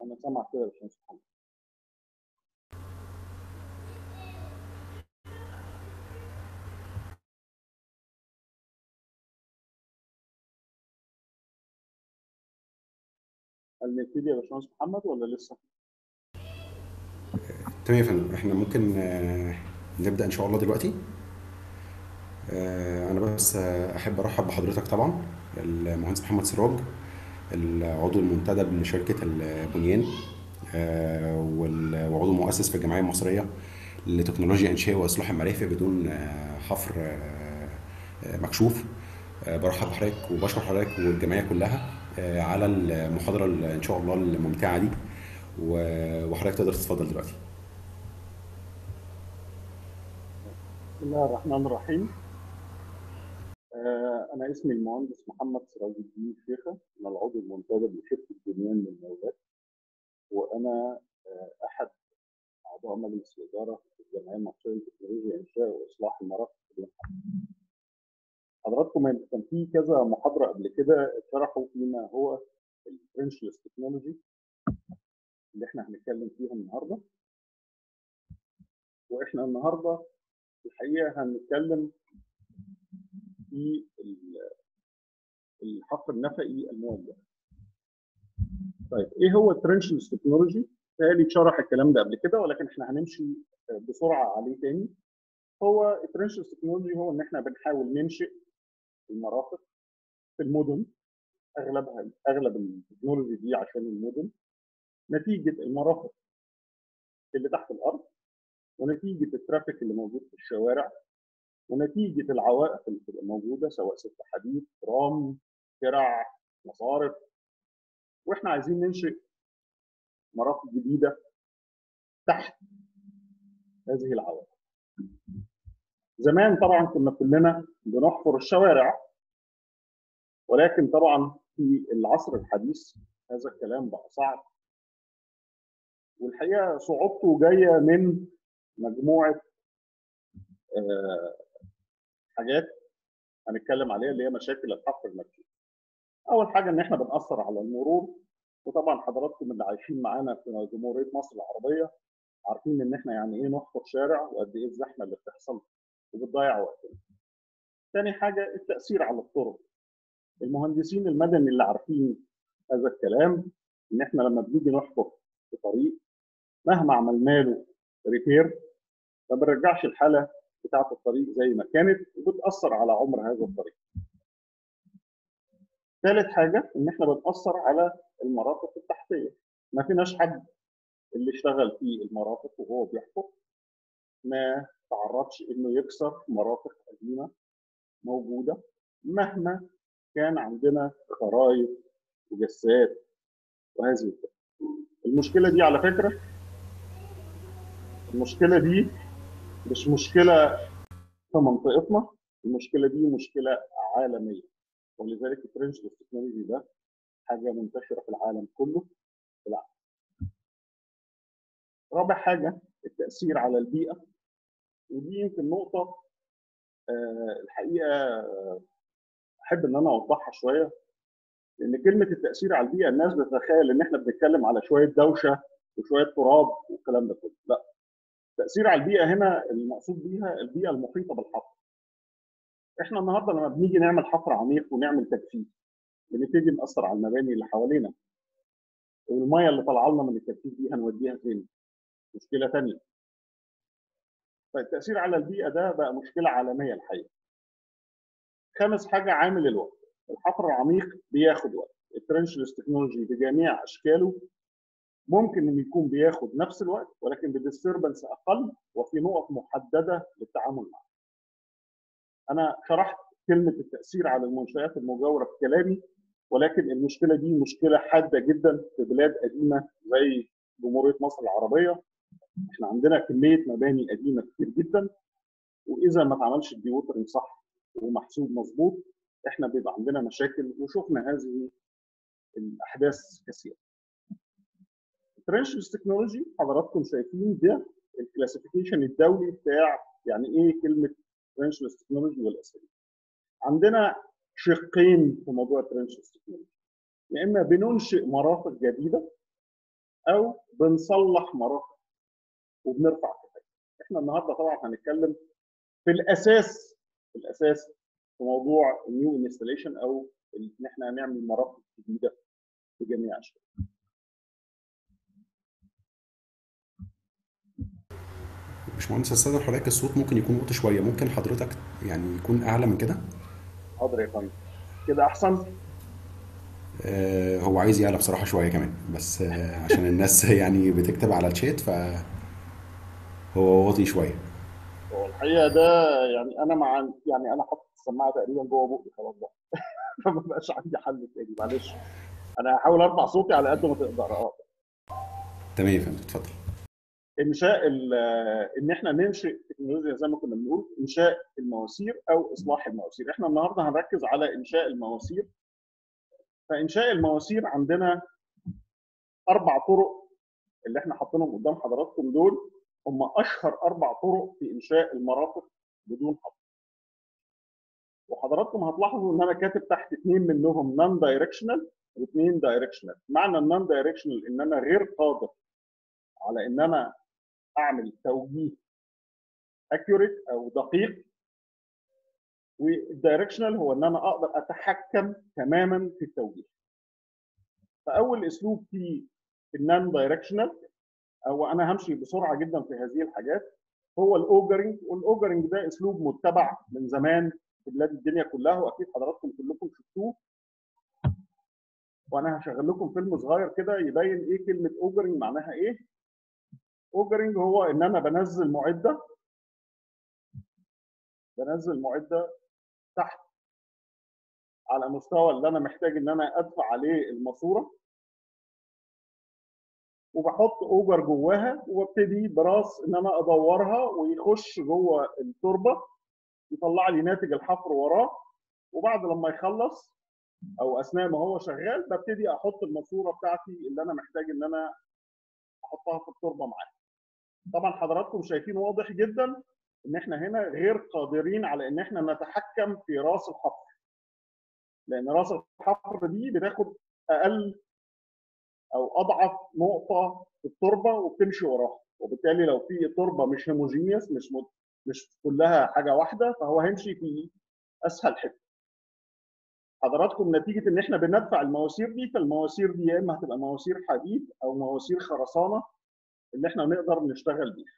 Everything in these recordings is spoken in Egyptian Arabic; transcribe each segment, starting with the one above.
انا سامع كده يا باشمهندس محمد هل نبتدي يا باشمهندس محمد ولا لسه؟ تمام يا فندم احنا ممكن آه، نبدأ ان شاء الله دلوقتي آه، انا بس آه، احب ارحب بحضرتك طبعا المهندس محمد سراج العضو المنتدب لشركة البنيان آه، وال- وعضو مؤسس في الجمعية المصرية لتكنولوجيا إنشاء وإصلاح المرافق بدون آه، حفر آه، آه، مكشوف آه، برحب بحضرتك وبشكر حضرتك والجمعية كلها آه، على المحاضرة ال- إن شاء الله الممتعة دي و- وحضرتك تقدر تتفضل دلوقتي بسم الله الرحمن الرحيم آه، انا اسمي المهندس محمد سراج الدين شيخه انا العضو المنتدب لشركه بنيان للمولات وانا آه، احد اعضاء مجلس الاداره في الجمعيه المصريه لتكنولوجيا انشاء واصلاح المرافق في الجامعة. حضراتكم كان في كذا محاضره قبل كده شرحوا فيما هو الفرنشلس تكنولوجي اللي احنا هنتكلم فيها النهارده واحنا النهارده الحقيقه هنتكلم في ال- الحفر النفقي الموجه. طيب ايه هو الترنشلس تكنولوجي؟ تالي شرح الكلام ده قبل كده ولكن احنا هنمشي بسرعه عليه تاني. هو الترنشلس تكنولوجي هو ان احنا بنحاول ننشئ المرافق في المدن اغلبها اغلب التكنولوجي دي عشان المدن نتيجه المرافق اللي تحت الارض ونتيجه الترافيك اللي موجود في الشوارع ونتيجه العوائق اللي بتبقى موجوده سواء سكه حديد ترام ترع مصارف واحنا عايزين ننشئ مرافق جديده تحت هذه العوائق. زمان طبعا كنا كلنا بنحفر الشوارع ولكن طبعا في العصر الحديث هذا الكلام بقى صعب والحقيقه صعوبته جايه من مجموعه آه، حاجات هنتكلم عليها اللي هي مشاكل الحفر المكشوف. اول حاجه ان احنا بنأثر على المرور وطبعا حضراتكم اللي عايشين معانا في جمهوريه مصر العربيه عارفين ان احنا يعني ايه نحفر شارع وقد ايه الزحمه اللي بتحصل وبتضيع وقتنا. تاني حاجه التاثير على الطرق. المهندسين المدني اللي عارفين هذا الكلام ان احنا لما بنيجي نحفر في طريق مهما عملنا له ريبير ما بنرجعش الحاله بتاعه الطريق زي ما كانت وبتاثر على عمر هذا الطريق. ثالث حاجه ان احنا بنأثر على المرافق التحتيه. ما فيناش حد اللي اشتغل في المرافق وهو بيحفر ما تعرضش انه يكسر مرافق قديمه موجوده مهما كان عندنا خرايط وجسات وهذه الفكرة. المشكله دي على فكره المشكله دي مش مشكله في منطقتنا المشكله دي مشكله عالميه ولذلك الترنشلس تكنولوجي ده حاجه منتشره في العالم كله في العالم. رابع حاجه التاثير على البيئه ودي يمكن نقطه آه، الحقيقه آه، احب ان انا اوضحها شويه لان كلمه التاثير على البيئه الناس بتتخيل ان احنا بنتكلم على شويه دوشه وشويه تراب والكلام ده كله لا التاثير على البيئه هنا المقصود بيها البيئه المحيطه بالحفر احنا النهارده لما بنيجي نعمل حفر عميق ونعمل تجفيف بنبتدي ناثر على المباني اللي حوالينا والميه اللي طالعه لنا من التجفيف دي هنوديها فين؟ مشكله ثانيه فالتاثير على البيئه ده بقى مشكله عالميه الحقيقه خامس حاجه عامل الوقت الحفر العميق بياخد وقت الترنشلس تكنولوجي بجميع اشكاله ممكن انه يكون بياخد نفس الوقت ولكن بديستربنس اقل وفي نقط محدده للتعامل معه. انا شرحت كلمه التاثير على المنشات المجاوره في كلامي ولكن المشكله دي مشكله حاده جدا في بلاد قديمه زي جمهوريه مصر العربيه احنا عندنا كميه مباني قديمه كتير جدا واذا ما اتعملش الديوترنج صح ومحسوب مظبوط احنا بيبقى عندنا مشاكل وشفنا هذه الاحداث كثيرا. الترنشلس تكنولوجي حضراتكم شايفين ده الكلاسيفيكيشن الدولي بتاع يعني ايه كلمه ترنشلس تكنولوجي والاسئله. عندنا شقين في موضوع الترنشلس تكنولوجي. يا اما بننشئ مرافق جديده او بنصلح مرافق وبنرفع كفاءه احنا النهارده طبعا هنتكلم في الاساس في الاساس في موضوع النيو انستليشن او ان احنا هنعمل مرافق جديده في جميع اشكالها باشمهندس استاذن حضرتك الصوت ممكن يكون واطي شويه ممكن حضرتك يعني يكون اعلى من كده حاضر يا فندم كده احسن آه، هو عايز يعلى بصراحه شويه كمان بس آه، عشان الناس يعني بتكتب على الشات ف هو واطي شويه هو الحقيقه ده يعني انا مع يعني انا حاطط السماعه تقريبا جوه بقي خلاص بقى فما بقاش عندي حل تاني معلش انا هحاول ارفع صوتي على قد ما تقدر اه تمام يا فندم اتفضل انشاء ال- ان احنا ننشئ تكنولوجيا زي ما كنا بنقول انشاء المواسير او اصلاح المواسير احنا النهارده هنركز على انشاء المواسير فانشاء المواسير عندنا اربع طرق اللي احنا حاطينهم قدام حضراتكم دول هم اشهر اربع طرق في انشاء المرافق بدون حفر وحضراتكم هتلاحظوا ان انا كاتب تحت اثنين منهم نون دايركشنال واثنين دايركشنال معنى النون دايركشنال ان انا غير قادر على ان انا اعمل توجيه اكيوريت او دقيق والدايركشنال هو ان انا اقدر اتحكم تماما في التوجيه فاول اسلوب في النون دايركشنال او انا همشي بسرعه جدا في هذه الحاجات هو الاوجرنج والاوجرنج ده اسلوب متبع من زمان في بلاد الدنيا كلها واكيد حضراتكم كلكم شفتوه وانا هشغل لكم فيلم صغير كده يبين ايه كلمه اوجرنج معناها ايه اوجرنج هو ان انا بنزل معده بنزل معده تحت على مستوى اللي انا محتاج ان انا ادفع عليه الماسوره وبحط اوجر جواها وابتدي براس ان انا ادورها ويخش جوه التربه يطلع لي ناتج الحفر وراه وبعد لما يخلص او اثناء ما هو شغال ببتدي احط الماسوره بتاعتي اللي انا محتاج ان انا احطها في التربه معاه طبعا حضراتكم شايفين واضح جدا ان احنا هنا غير قادرين على ان احنا نتحكم في راس الحفر لان راس الحفر دي بتاخد اقل او اضعف نقطه في التربه وبتمشي وراها وبالتالي لو في تربه مش هيموجينيوس مش مت... مش كلها حاجه واحده فهو هيمشي في اسهل حته حضراتكم نتيجه ان احنا بندفع المواسير دي فالمواسير دي يا اما هتبقى مواسير حديد او مواسير خرسانه اللي احنا نقدر نشتغل بيها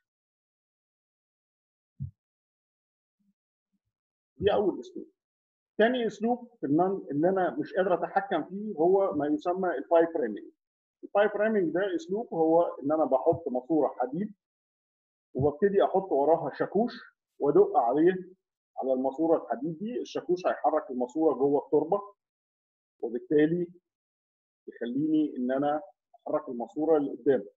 دي اول اسلوب ثاني اسلوب في النون اللي انا مش قادر اتحكم فيه هو ما يسمى البايب ريمينج البايب ريمينج ده اسلوب هو ان انا بحط ماسوره حديد وببتدي احط وراها شاكوش وادق عليه على الماسوره الحديد دي الشاكوش هيحرك الماسوره جوه التربه وبالتالي يخليني ان انا احرك الماسوره لقدام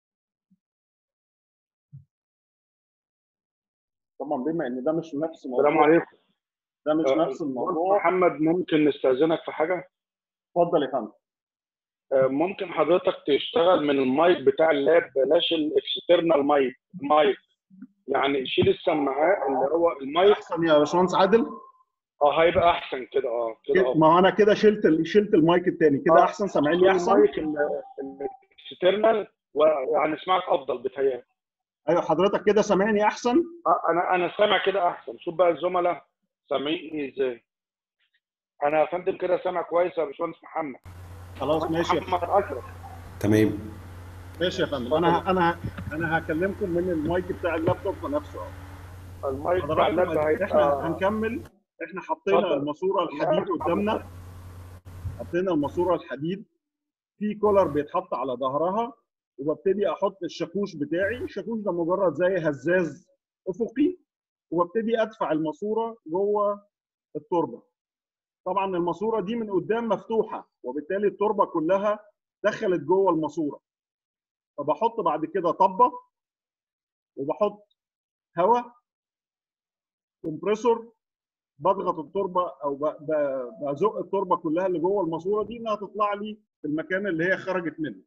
طبعا بما ان ده مش نفس السلام موضوع عليكم ده مش آه، نفس الموضوع محمد ممكن نستأذنك في حاجة اتفضل يا فندم آه، ممكن حضرتك تشتغل من المايك بتاع اللاب بلاش الاكسترنال مايك مايك يعني شيل السماعات اللي هو المايك احسن يا باشمهندس عادل اه هيبقى احسن كده اه كده كده- اه ما هو انا كده شلت ال- شلت المايك التاني كده آه. احسن سامعيني احسن المايك ال- الاكسترنال ويعني اسمعك افضل بتهيألي ايوه حضرتك كده سامعني احسن آه، انا انا سامع كده احسن شوف بقى الزملاء سامعيني ازاي انا يا فندم كده سامع كويس يا باشمهندس محمد خلاص ماشي يا محمد اشرف تمام ماشي يا فندم انا انا انا هكلمكم من المايك بتاع اللابتوب نفسه أهو. المايك بتاع اللاب حضراتكم احنا هيبقى هنكمل احنا حطينا اتفضل. الماسوره الحديد قدامنا حطينا الماسوره الحديد في كولر بيتحط على ظهرها وببتدي احط الشاكوش بتاعي الشاكوش ده مجرد زي هزاز افقي وببتدي ادفع الماسوره جوه التربه طبعا الماسوره دي من قدام مفتوحه وبالتالي التربه كلها دخلت جوه الماسوره فبحط بعد كده طبه وبحط هواء كومبريسور بضغط التربه او ب- ب- بزق التربه كلها اللي جوه الماسوره دي انها تطلع لي في المكان اللي هي خرجت منه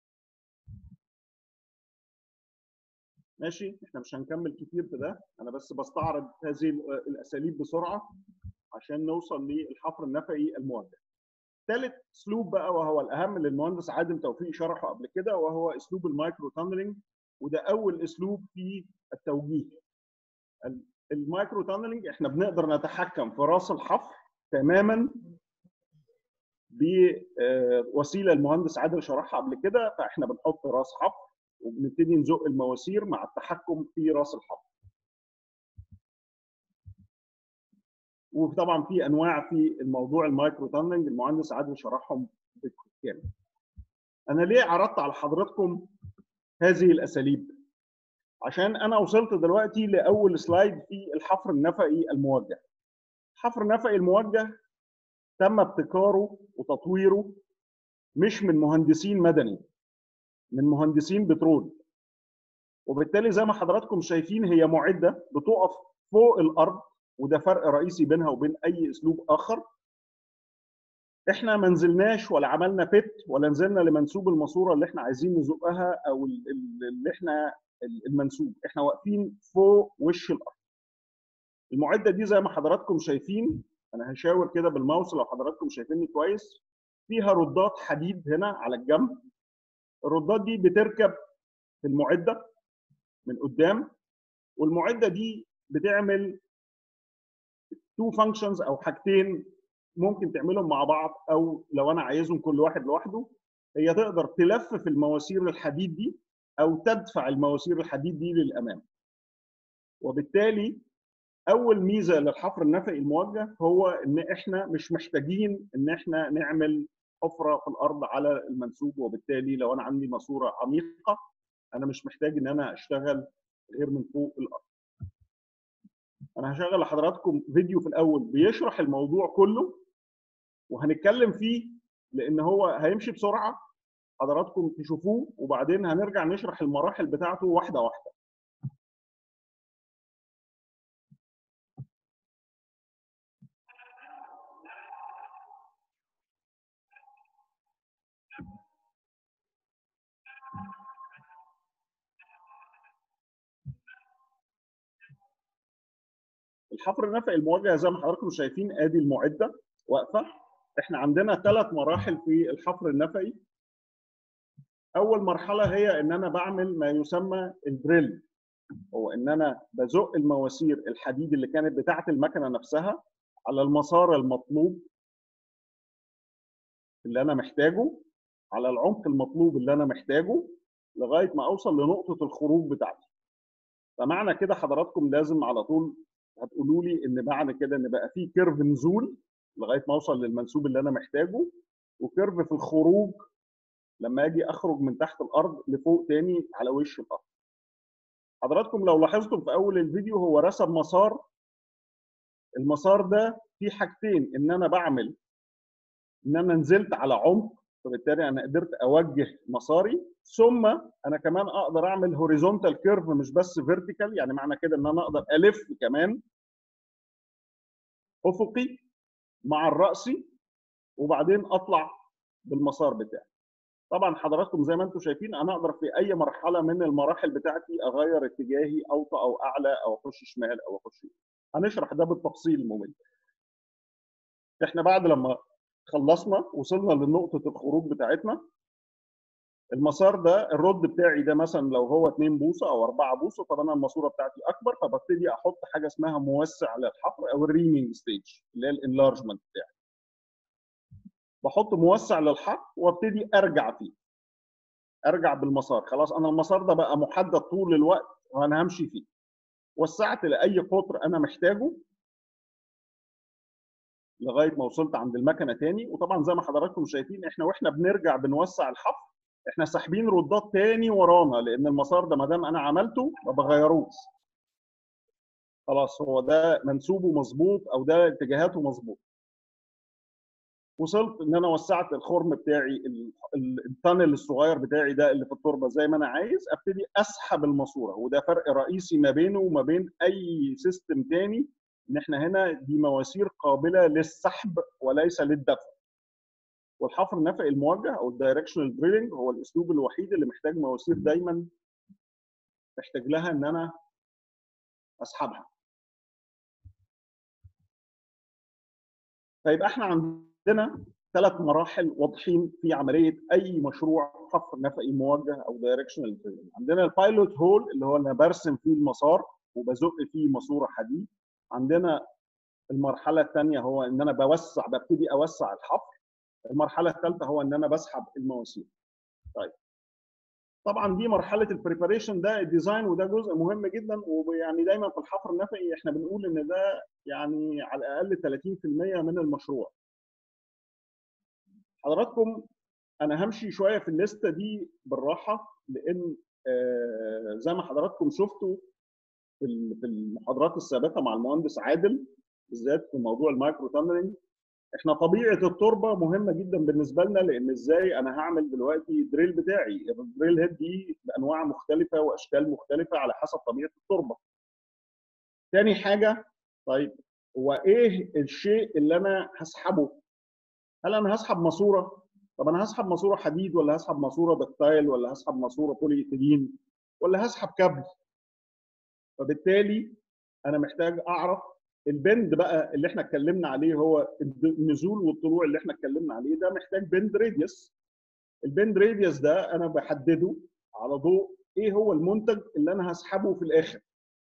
ماشي احنا مش هنكمل كتير في ده انا بس بستعرض هذه ال- الاساليب بسرعه عشان نوصل للحفر النفقي الموجه ثالث اسلوب بقى وهو الاهم اللي المهندس عادل توفيق شرحه قبل كده وهو اسلوب المايكرو تانلينج وده اول اسلوب في التوجيه المايكرو تانلينج احنا بنقدر نتحكم في راس الحفر تماما بوسيله المهندس عادل شرحها قبل كده فاحنا بنحط راس حفر وبنبتدي نزق المواسير مع التحكم في راس الحفر. وطبعا في انواع في الموضوع المايكرو تانلينج المهندس عادل شرحهم بالكامل. انا ليه عرضت على حضراتكم هذه الاساليب؟ عشان انا وصلت دلوقتي لاول سلايد في الحفر النفقي الموجه. الحفر النفقي الموجه تم ابتكاره وتطويره مش من مهندسين مدني من مهندسين بترول وبالتالي زي ما حضراتكم شايفين هي معده بتقف فوق الارض وده فرق رئيسي بينها وبين اي اسلوب اخر احنا ما نزلناش ولا عملنا بيت ولا نزلنا لمنسوب الماسوره اللي احنا عايزين نزقها او اللي احنا المنسوب احنا واقفين فوق وش الارض المعده دي زي ما حضراتكم شايفين انا هشاور كده بالماوس لو حضراتكم شايفيني كويس فيها ردات حديد هنا على الجنب الردات دي بتركب في المعده من قدام والمعده دي بتعمل تو فانكشنز او حاجتين ممكن تعملهم مع بعض او لو انا عايزهم كل واحد لوحده هي تقدر تلفف المواسير الحديد دي او تدفع المواسير الحديد دي للامام وبالتالي اول ميزه للحفر النفقي الموجه هو ان احنا مش محتاجين ان احنا نعمل حفره في الارض على المنسوب وبالتالي لو انا عندي ماسوره عميقه انا مش محتاج ان انا اشتغل غير من فوق الارض. انا هشغل لحضراتكم فيديو في الاول بيشرح الموضوع كله وهنتكلم فيه لان هو هيمشي بسرعه حضراتكم تشوفوه وبعدين هنرجع نشرح المراحل بتاعته واحده واحده. الحفر النفقي الموجه زي ما حضراتكم شايفين ادي المعده واقفه احنا عندنا ثلاث مراحل في الحفر النفقي اول مرحله هي ان انا بعمل ما يسمى الدريل هو ان انا بزق المواسير الحديد اللي كانت بتاعه المكنه نفسها على المسار المطلوب اللي انا محتاجه على العمق المطلوب اللي انا محتاجه لغايه ما اوصل لنقطه الخروج بتاعتي فمعنى كده حضراتكم لازم على طول هتقولوا لي ان معنى كده ان بقى في كيرف نزول لغايه ما اوصل للمنسوب اللي انا محتاجه وكيرف في الخروج لما اجي اخرج من تحت الارض لفوق تاني على وش الارض. حضراتكم لو لاحظتم في اول الفيديو هو رسم مسار المسار ده فيه حاجتين ان انا بعمل ان انا نزلت على عمق فبالتالي انا قدرت اوجه مساري ثم انا كمان اقدر اعمل هوريزونتال كيرف مش بس فيرتيكال يعني معنى كده ان انا اقدر الف كمان افقي مع الراسي وبعدين اطلع بالمسار بتاعي طبعا حضراتكم زي ما انتم شايفين انا اقدر في اي مرحله من المراحل بتاعتي اغير اتجاهي اوطى او اعلى او اخش شمال او اخش يمين هنشرح ده بالتفصيل ممل احنا بعد لما خلصنا وصلنا لنقطه الخروج بتاعتنا المسار ده الرد بتاعي ده مثلا لو هو 2 بوصه او 4 بوصه طب انا الماسوره بتاعتي اكبر فببتدي احط حاجه اسمها موسع للحفر او الريمينج ستيج اللي هي الانلارجمنت بتاعي بحط موسع للحفر وابتدي ارجع فيه ارجع بالمسار خلاص انا المسار ده بقى محدد طول الوقت وانا همشي فيه وسعت لاي قطر انا محتاجه لغايه ما وصلت عند المكنه تاني وطبعا زي ما حضراتكم شايفين احنا واحنا بنرجع بنوسع الحفر احنا ساحبين ردات تاني ورانا لان المسار ده ما دام انا عملته ما بغيروش خلاص هو ده منسوبه مظبوط او ده اتجاهاته مظبوط وصلت ان انا وسعت الخرم بتاعي التانل الصغير بتاعي ده اللي في التربه زي ما انا عايز ابتدي اسحب الماسوره وده فرق رئيسي ما بينه وما بين اي سيستم تاني ان احنا هنا دي مواسير قابله للسحب وليس للدفع والحفر النفقي الموجه او الدايركشنال دريلنج هو الاسلوب الوحيد اللي محتاج مواسير دايما محتاج لها ان انا اسحبها فيبقى احنا عندنا ثلاث مراحل واضحين في عمليه اي مشروع حفر نفقي موجه او دايركشنال عندنا البايلوت هول اللي هو انا برسم فيه المسار وبزق فيه ماسوره حديد عندنا المرحله الثانيه هو ان انا بوسع ببتدي اوسع الحفر المرحله الثالثه هو ان انا بسحب المواسير طيب طبعا دي مرحله البريباريشن ده الديزاين وده جزء مهم جدا ويعني دايما في الحفر النفقي احنا بنقول ان ده يعني على الاقل 30% من المشروع حضراتكم انا همشي شويه في الليسته دي بالراحه لان آه زي ما حضراتكم شفتوا في في المحاضرات السابقه مع المهندس عادل بالذات في موضوع المايكرو تانلينج احنا طبيعه التربه مهمه جدا بالنسبه لنا لان ازاي انا هعمل دلوقتي الدريل بتاعي الدريل هيد دي بانواع مختلفه واشكال مختلفه على حسب طبيعه التربه. تاني حاجه طيب هو ايه الشيء اللي انا هسحبه؟ هل انا هسحب ماسوره؟ طب انا هسحب ماسوره حديد ولا هسحب ماسوره دكتايل ولا هسحب ماسوره بولي ايثيلين ولا هسحب كابل؟ فبالتالي انا محتاج اعرف البند بقى اللي احنا اتكلمنا عليه هو النزول والطلوع اللي احنا اتكلمنا عليه ده محتاج بند راديوس البند راديوس ده انا بحدده على ضوء ايه هو المنتج اللي انا هسحبه في الاخر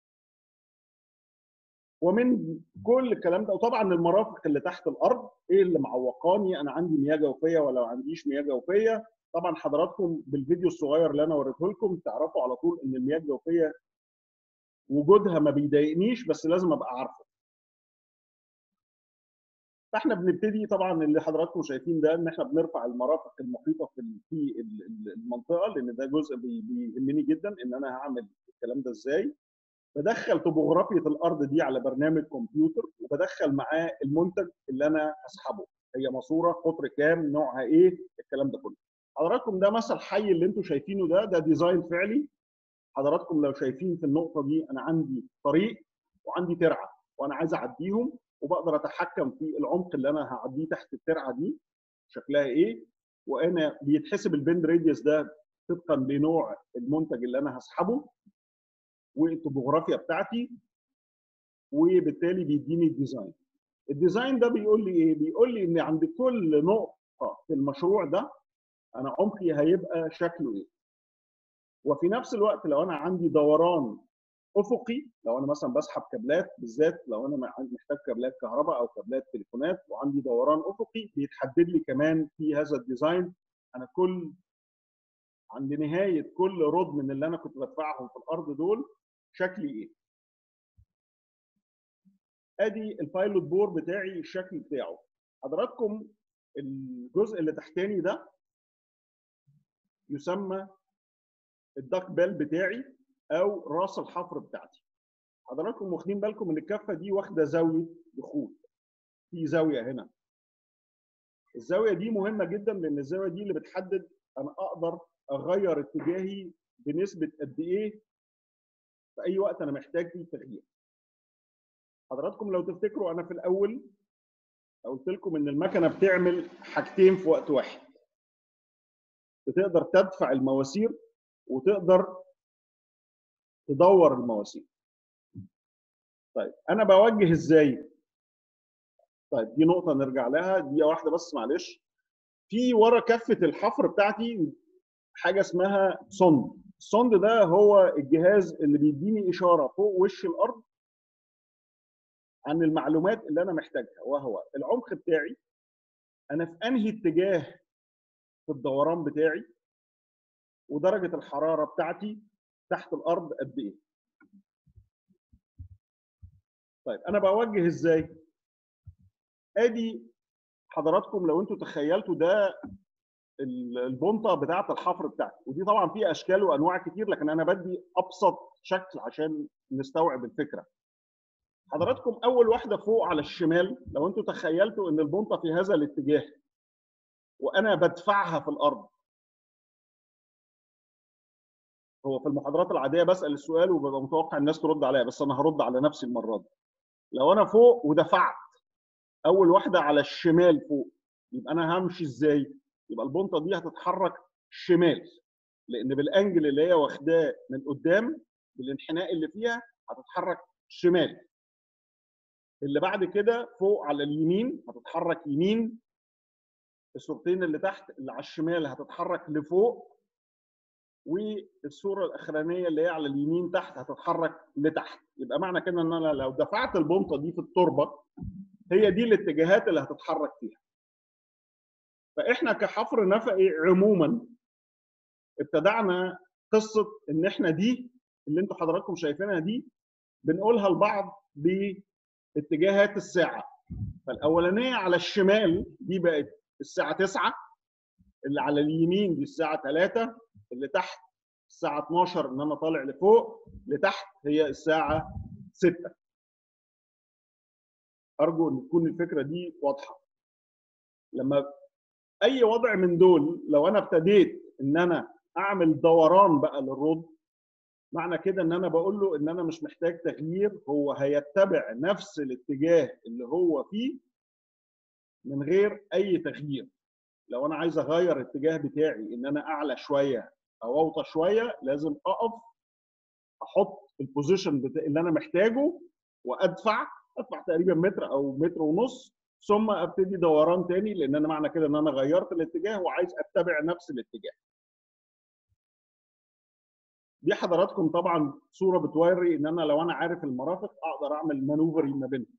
ومن كل الكلام ده وطبعا المرافق اللي تحت الارض ايه اللي معوقاني انا عندي مياه جوفيه ولا ما عنديش مياه جوفيه طبعا حضراتكم بالفيديو الصغير اللي انا وريته لكم تعرفوا على طول ان المياه الجوفيه وجودها ما بيضايقنيش بس لازم ابقى عارفه فاحنا بنبتدي طبعا اللي حضراتكم شايفين ده ان احنا بنرفع المرافق المحيطه في في المنطقه لان ده جزء بيهمني جدا ان انا هعمل الكلام ده ازاي بدخل طبوغرافيه الارض دي على برنامج كمبيوتر وبدخل معاه المنتج اللي انا هسحبه هي ماسوره قطر كام نوعها ايه الكلام ده كله حضراتكم ده مثل حي اللي انتم شايفينه ده ده ديزاين فعلي حضراتكم لو شايفين في النقطه دي انا عندي طريق وعندي ترعه وانا عايز اعديهم وبقدر اتحكم في العمق اللي انا هعديه تحت الترعه دي شكلها ايه وانا بيتحسب البند راديوس ده طبقا لنوع المنتج اللي انا هسحبه والطبوغرافيا بتاعتي وبالتالي بيديني الديزاين الديزاين ده بيقول لي ايه بيقول لي ان عند كل نقطه في المشروع ده انا عمقي هيبقى شكله ايه وفي نفس الوقت لو انا عندي دوران افقي لو انا مثلا بسحب كابلات بالذات لو انا محتاج كابلات كهرباء او كابلات تليفونات وعندي دوران افقي بيتحدد لي كمان في هذا الديزاين انا كل عند نهايه كل رد من اللي انا كنت بدفعهم في الارض دول شكلي ايه ادي البايلوت بور بتاعي الشكل بتاعه حضراتكم الجزء اللي تحتاني ده يسمى الداك بيل بتاعي او راس الحفر بتاعتي حضراتكم واخدين بالكم ان الكفه دي واخده زاويه دخول في زاويه هنا الزاويه دي مهمه جدا لان الزاويه دي اللي بتحدد انا اقدر اغير اتجاهي بنسبه قد ايه في اي وقت انا محتاج فيه تغيير حضراتكم لو تفتكروا انا في الاول قلت لكم ان المكنه بتعمل حاجتين في وقت واحد بتقدر تدفع المواسير وتقدر تدور المواسير طيب انا بوجه ازاي طيب دي نقطه نرجع لها دقيقه واحده بس معلش في ورا كفه الحفر بتاعتي حاجه اسمها صند الصند ده هو الجهاز اللي بيديني اشاره فوق وش الارض عن المعلومات اللي انا محتاجها وهو العمق بتاعي انا في انهي اتجاه في الدوران بتاعي ودرجه الحراره بتاعتي تحت الارض قد ايه طيب انا بوجه ازاي ادي حضراتكم لو انتوا تخيلتوا ده البنطه بتاعه الحفر بتاعتي ودي طبعا فيها اشكال وانواع كتير لكن انا بدي ابسط شكل عشان نستوعب الفكره حضراتكم اول واحده فوق على الشمال لو انتوا تخيلتوا ان البنطه في هذا الاتجاه وانا بدفعها في الارض هو في المحاضرات العاديه بسال السؤال وببقى متوقع الناس ترد عليا بس انا هرد على نفسي المره دي لو انا فوق ودفعت اول واحده على الشمال فوق يبقى انا همشي ازاي يبقى البنطه دي هتتحرك شمال لان بالانجل اللي هي واخداه من قدام بالانحناء اللي فيها هتتحرك شمال اللي بعد كده فوق على اليمين هتتحرك يمين الصورتين اللي تحت اللي على الشمال هتتحرك لفوق والصوره الاخرانيه اللي هي على اليمين تحت هتتحرك لتحت يبقى معنى كده ان انا لو دفعت البنطه دي في التربه هي دي الاتجاهات اللي هتتحرك فيها فاحنا كحفر نفقي عموما ابتدعنا قصه ان احنا دي اللي انتوا حضراتكم شايفينها دي بنقولها لبعض باتجاهات الساعه فالاولانيه على الشمال دي بقت الساعه 9 اللي على اليمين دي الساعه 3 اللي تحت الساعه 12 ان انا طالع لفوق لتحت هي الساعه 6 ارجو ان تكون الفكره دي واضحه لما اي وضع من دول لو انا ابتديت ان انا اعمل دوران بقى للرد معنى كده ان انا بقول له ان انا مش محتاج تغيير هو هيتبع نفس الاتجاه اللي هو فيه من غير اي تغيير لو انا عايز اغير الاتجاه بتاعي ان انا اعلى شويه او اوطى شويه لازم اقف احط البوزيشن بتاع اللي انا محتاجه وادفع ادفع تقريبا متر او متر ونص ثم ابتدي دوران تاني لان انا معنى كده ان انا غيرت الاتجاه وعايز اتبع نفس الاتجاه دي حضراتكم طبعا صوره بتوري ان انا لو انا عارف المرافق اقدر اعمل مانوفري ما بينهم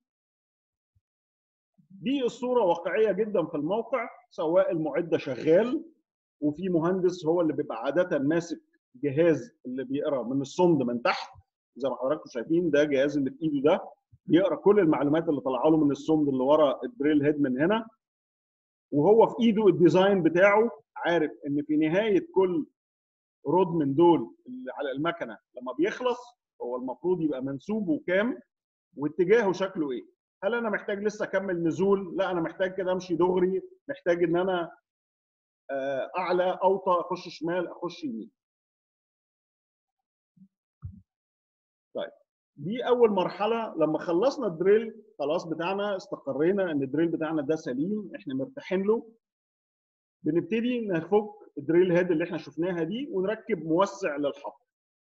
دي الصوره واقعيه جدا في الموقع سواء المعده شغال وفي مهندس هو اللي بيبقى عاده ماسك جهاز اللي بيقرا من الصند من تحت زي ما حضراتكم شايفين ده جهاز اللي في ايده ده بيقرا كل المعلومات اللي طالعه له من الصند اللي ورا الدريل هيد من هنا وهو في ايده الديزاين بتاعه عارف ان في نهايه كل رود من دول اللي على المكنه لما بيخلص هو المفروض يبقى منسوبه كام واتجاهه شكله ايه هل انا محتاج لسه اكمل نزول لا انا محتاج كده امشي دغري محتاج ان انا اعلى اوطى اخش شمال اخش يمين طيب دي اول مرحله لما خلصنا الدريل خلاص بتاعنا استقرينا ان الدريل بتاعنا ده سليم احنا مرتاحين له بنبتدي نفك الدريل هيد اللي احنا شفناها دي ونركب موسع للحفر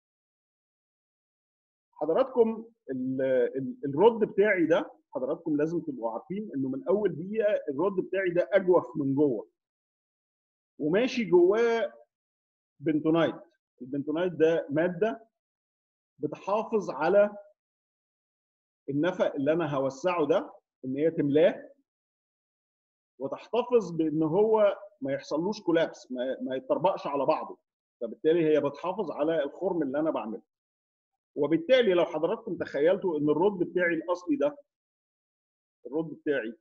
حضراتكم الرد بتاعي ده حضراتكم لازم تبقوا عارفين انه من اول دقيقه الرد بتاعي ده اجوف من جوه وماشي جواه بنتونايت البنتونايت ده ماده بتحافظ على النفق اللي انا هوسعه ده ان هي تملاه وتحتفظ بان هو ما يحصلوش كولابس ما, ما يتطربقش على بعضه فبالتالي هي بتحافظ على الخرم اللي انا بعمله وبالتالي لو حضراتكم تخيلتوا ان الرد بتاعي الاصلي ده الرد بتاعي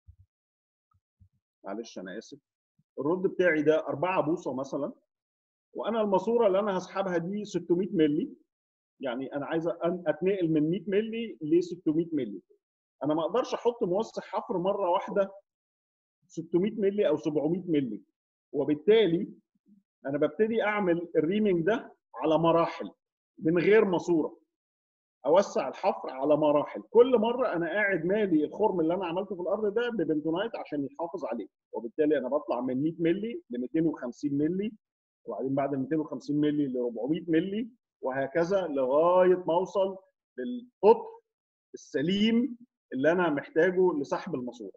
معلش انا اسف الرد بتاعي ده 4 بوصه مثلا وانا الماسوره اللي انا هسحبها دي 600 مللي يعني انا عايز اتنقل من 100 مللي ل 600 مللي انا ما اقدرش احط موسع حفر مره واحده 600 مللي او 700 مللي وبالتالي انا ببتدي اعمل الريمينج ده على مراحل من غير ماسوره اوسع الحفر على مراحل كل مره انا قاعد مالي الخرم اللي انا عملته في الارض ده ببنتونايت عشان يحافظ عليه وبالتالي انا بطلع من 100 مللي ل 250 مللي وبعدين بعد ال 250 مللي ل 400 مللي وهكذا لغايه ما اوصل للقطر السليم اللي انا محتاجه لسحب الماسوره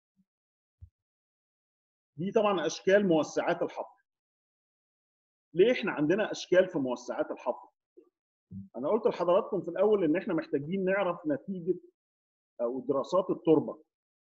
دي طبعا اشكال موسعات الحفر ليه احنا عندنا اشكال في موسعات الحفر انا قلت لحضراتكم في الاول ان احنا محتاجين نعرف نتيجه او دراسات التربه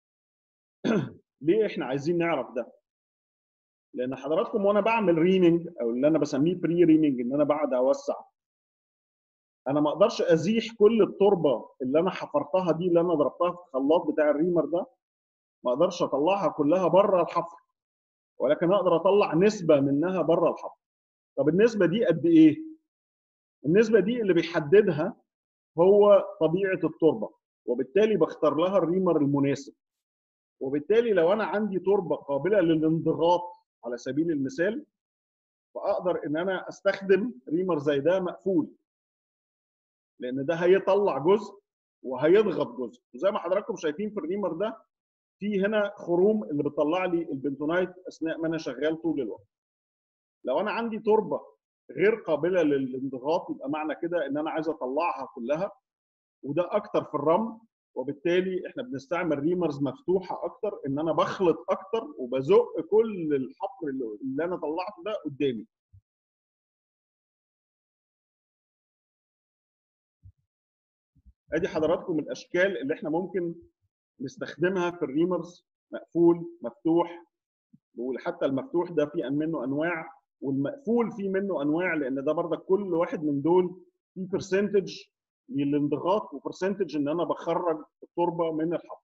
ليه احنا عايزين نعرف ده لان حضراتكم وانا بعمل ريمينج او اللي انا بسميه بري ريمينج ان انا بعد اوسع انا ما اقدرش ازيح كل التربه اللي انا حفرتها دي اللي انا ضربتها في الخلاط بتاع الريمر ده ما اقدرش اطلعها كلها بره الحفر ولكن اقدر اطلع نسبه منها بره الحفر طب النسبه دي قد ايه النسبه دي اللي بيحددها هو طبيعه التربه وبالتالي بختار لها الريمر المناسب وبالتالي لو انا عندي تربه قابله للانضغاط على سبيل المثال فاقدر ان انا استخدم ريمر زي ده مقفول لان ده هيطلع جزء وهيضغط جزء وزي ما حضراتكم شايفين في الريمر ده في هنا خروم اللي بتطلع لي البنتونايت اثناء ما انا شغال طول الوقت لو انا عندي تربه غير قابله للانضغاط يبقى معنى كده ان انا عايز اطلعها كلها وده اكتر في الرمل وبالتالي احنا بنستعمل ريمرز مفتوحه اكتر ان انا بخلط اكتر وبزق كل الحفر اللي اللي انا طلعته ده قدامي ادي حضراتكم الاشكال اللي احنا ممكن نستخدمها في الريمرز مقفول مفتوح وحتى المفتوح ده في منه انواع والمقفول فيه منه انواع لان ده برضك كل واحد من دول في برسنتج للانضغاط وبرسنتج ان انا بخرج التربه من الحفر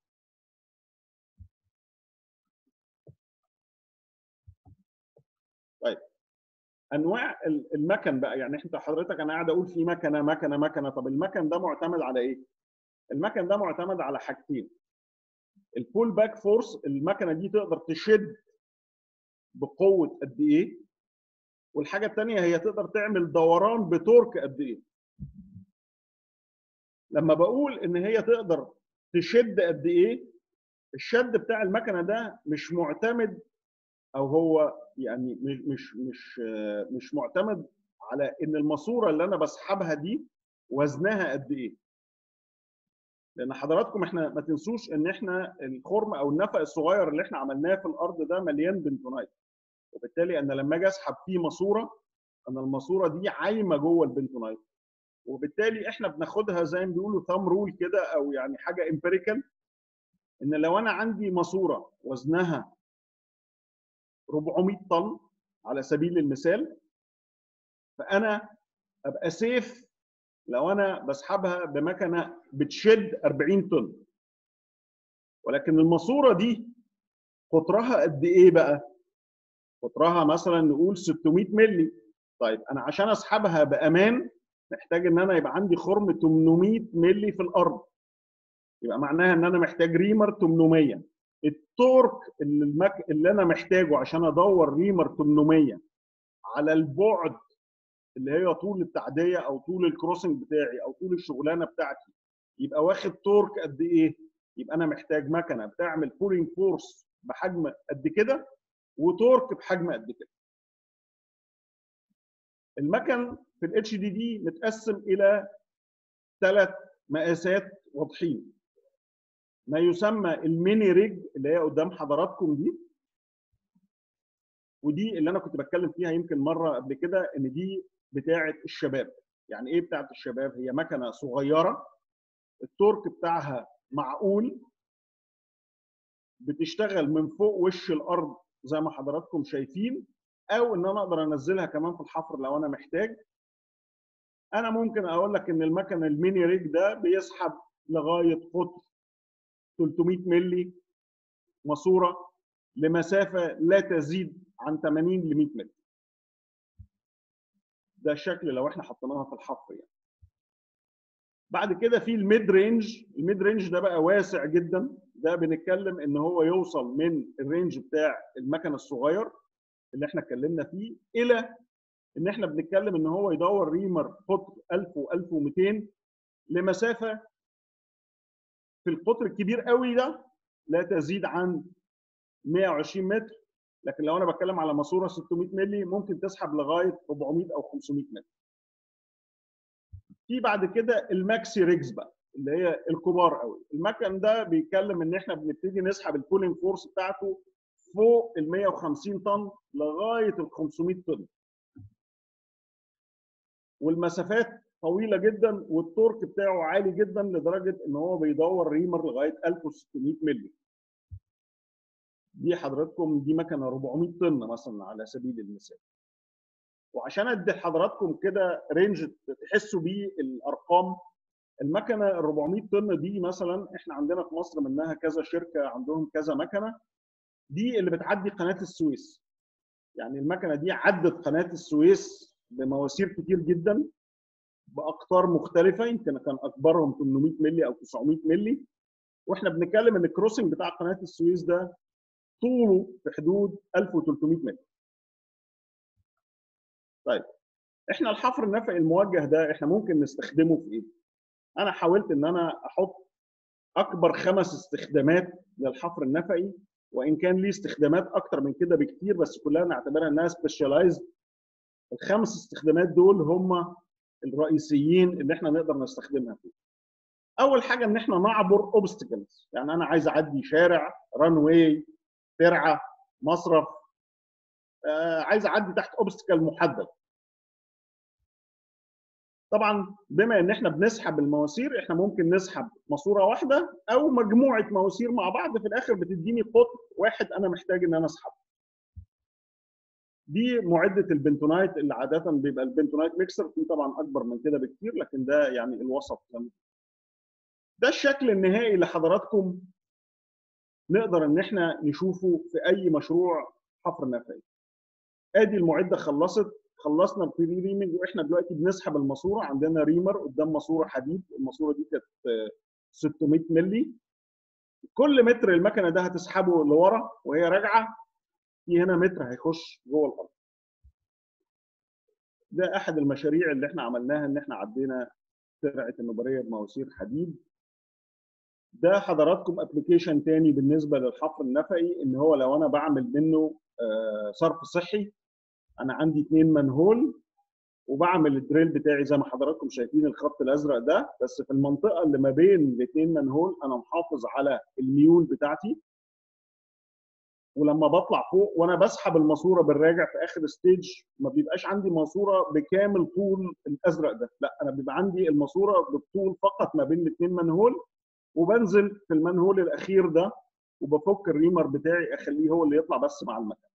طيب انواع ال- المكن بقى يعني انت حضرتك انا قاعد اقول في مكنه مكنه مكنه طب المكن ده معتمد على ايه؟ المكن ده معتمد على حاجتين البول باك فورس المكنه دي تقدر تشد بقوه قد ايه والحاجه الثانيه هي تقدر تعمل دوران بتورك قد ايه لما بقول ان هي تقدر تشد قد ايه الشد بتاع المكنه ده مش معتمد او هو يعني مش مش مش آه، مش معتمد على ان الماسوره اللي انا بسحبها دي وزنها قد ايه لان حضراتكم احنا ما تنسوش ان احنا الخرم او النفق الصغير اللي احنا عملناه في الارض ده مليان بنتونايت وبالتالي انا لما اجي اسحب فيه ماسوره انا الماسوره دي عايمه جوه البنتونايت وبالتالي احنا بناخدها زي ما بيقولوا ثام رول كده او يعني حاجه امبيريكال ان لو انا عندي ماسوره وزنها 400 طن على سبيل المثال فانا ابقى سيف لو انا بسحبها بمكنه بتشد 40 طن ولكن الماسوره دي قطرها قد ايه بقى؟ قطرها مثلا نقول 600 مللي طيب انا عشان اسحبها بامان محتاج ان انا يبقى عندي خرم 800 مللي في الارض يبقى معناها ان انا محتاج ريمر 800 التورك اللي, المك... اللي انا محتاجه عشان ادور ريمر 800 على البعد اللي هي طول التعديه او طول الكروسنج بتاعي او طول الشغلانه بتاعتي يبقى واخد تورك قد ايه؟ يبقى انا محتاج مكنه بتعمل بولينج فورس بحجم قد كده وتورك بحجم قد كده. المكن في الاتش دي دي متقسم الى ثلاث مقاسات واضحين. ما يسمى الميني ريج اللي هي قدام حضراتكم دي ودي اللي انا كنت بتكلم فيها يمكن مره قبل كده ان دي بتاعه الشباب يعني ايه بتاعه الشباب هي مكنه صغيره التورك بتاعها معقول بتشتغل من فوق وش الارض زي ما حضراتكم شايفين او ان انا اقدر انزلها كمان في الحفر لو انا محتاج انا ممكن اقول لك ان المكن الميني ريج ده بيسحب لغايه قطر 300 مللي ماسوره لمسافه لا تزيد عن 80 ل 100 متر ده الشكل لو احنا حطيناها في الحفر يعني بعد كده في الميد رينج الميد رينج ده بقى واسع جدا ده بنتكلم ان هو يوصل من الرينج بتاع المكن الصغير اللي احنا اتكلمنا فيه الى ان احنا بنتكلم ان هو يدور ريمر قطر 1000 و1200 لمسافه في القطر الكبير قوي ده لا تزيد عن 120 متر لكن لو انا بتكلم على ماسوره 600 مللي ممكن تسحب لغايه 400 او 500 متر. في بعد كده الماكسي ريجز بقى اللي هي الكبار قوي المكن ده بيتكلم ان احنا بنبتدي نسحب البولينج فورس بتاعته فوق ال 150 طن لغايه ال 500 طن والمسافات طويله جدا والتورك بتاعه عالي جدا لدرجه ان هو بيدور ريمر لغايه 1600 مللي دي حضراتكم دي مكنه 400 طن مثلا على سبيل المثال وعشان ادي لحضراتكم كده رينج تحسوا بيه الارقام المكنه ال 400 طن دي مثلا احنا عندنا في مصر منها كذا شركه عندهم كذا مكنه دي اللي بتعدي قناه السويس يعني المكنه دي عدت قناه السويس بمواسير كتير جدا باقطار مختلفه يمكن كان اكبرهم 800 مللي او 900 مللي واحنا بنتكلم ان الكروسنج بتاع قناه السويس ده طوله في حدود 1300 متر. طيب احنا الحفر النفقي الموجه ده احنا ممكن نستخدمه في ايه؟ انا حاولت ان انا احط اكبر خمس استخدامات للحفر النفقي وان كان ليه استخدامات اكتر من كده بكتير بس كلها نعتبرها انها سبيشاليزد الخمس استخدامات دول هم الرئيسيين اللي احنا نقدر نستخدمها فيه. اول حاجه ان احنا نعبر اوبستكلز يعني انا عايز اعدي شارع ران واي ترعه مصرف آه عايز اعدي تحت اوبستكل محدد طبعا بما ان احنا بنسحب المواسير احنا ممكن نسحب ماسوره واحده او مجموعه مواسير مع بعض في الاخر بتديني قطر واحد انا محتاج ان انا اسحبه دي معده البنتونايت اللي عاده بيبقى البنتونايت ميكسر في طبعا اكبر من كده بكتير لكن ده يعني الوسط ده الشكل النهائي لحضراتكم نقدر ان احنا نشوفه في اي مشروع حفر نفعي ادي المعده خلصت خلصنا البري ريمنج واحنا دلوقتي بنسحب الماسوره عندنا ريمر قدام ماسوره حديد الماسوره دي كانت 600 مللي كل متر المكنه ده هتسحبه لورا وهي راجعه في هنا متر هيخش جوه الارض ده احد المشاريع اللي احنا عملناها ان احنا عدينا ترعه النبريه بمواسير حديد ده حضراتكم ابلكيشن تاني بالنسبه للحفر النفقي ان هو لو انا بعمل منه صرف صحي انا عندي اثنين منهول وبعمل الدريل بتاعي زي ما حضراتكم شايفين الخط الازرق ده بس في المنطقه اللي ما بين الاثنين منهول انا محافظ على الميول بتاعتي ولما بطلع فوق وانا بسحب الماسوره بالراجع في اخر ستيج ما بيبقاش عندي ماسوره بكامل طول الازرق ده لا انا بيبقى عندي الماسوره بالطول فقط ما بين الاثنين منهول وبنزل في المنهول الاخير ده وبفك الريمر بتاعي اخليه هو اللي يطلع بس مع المكان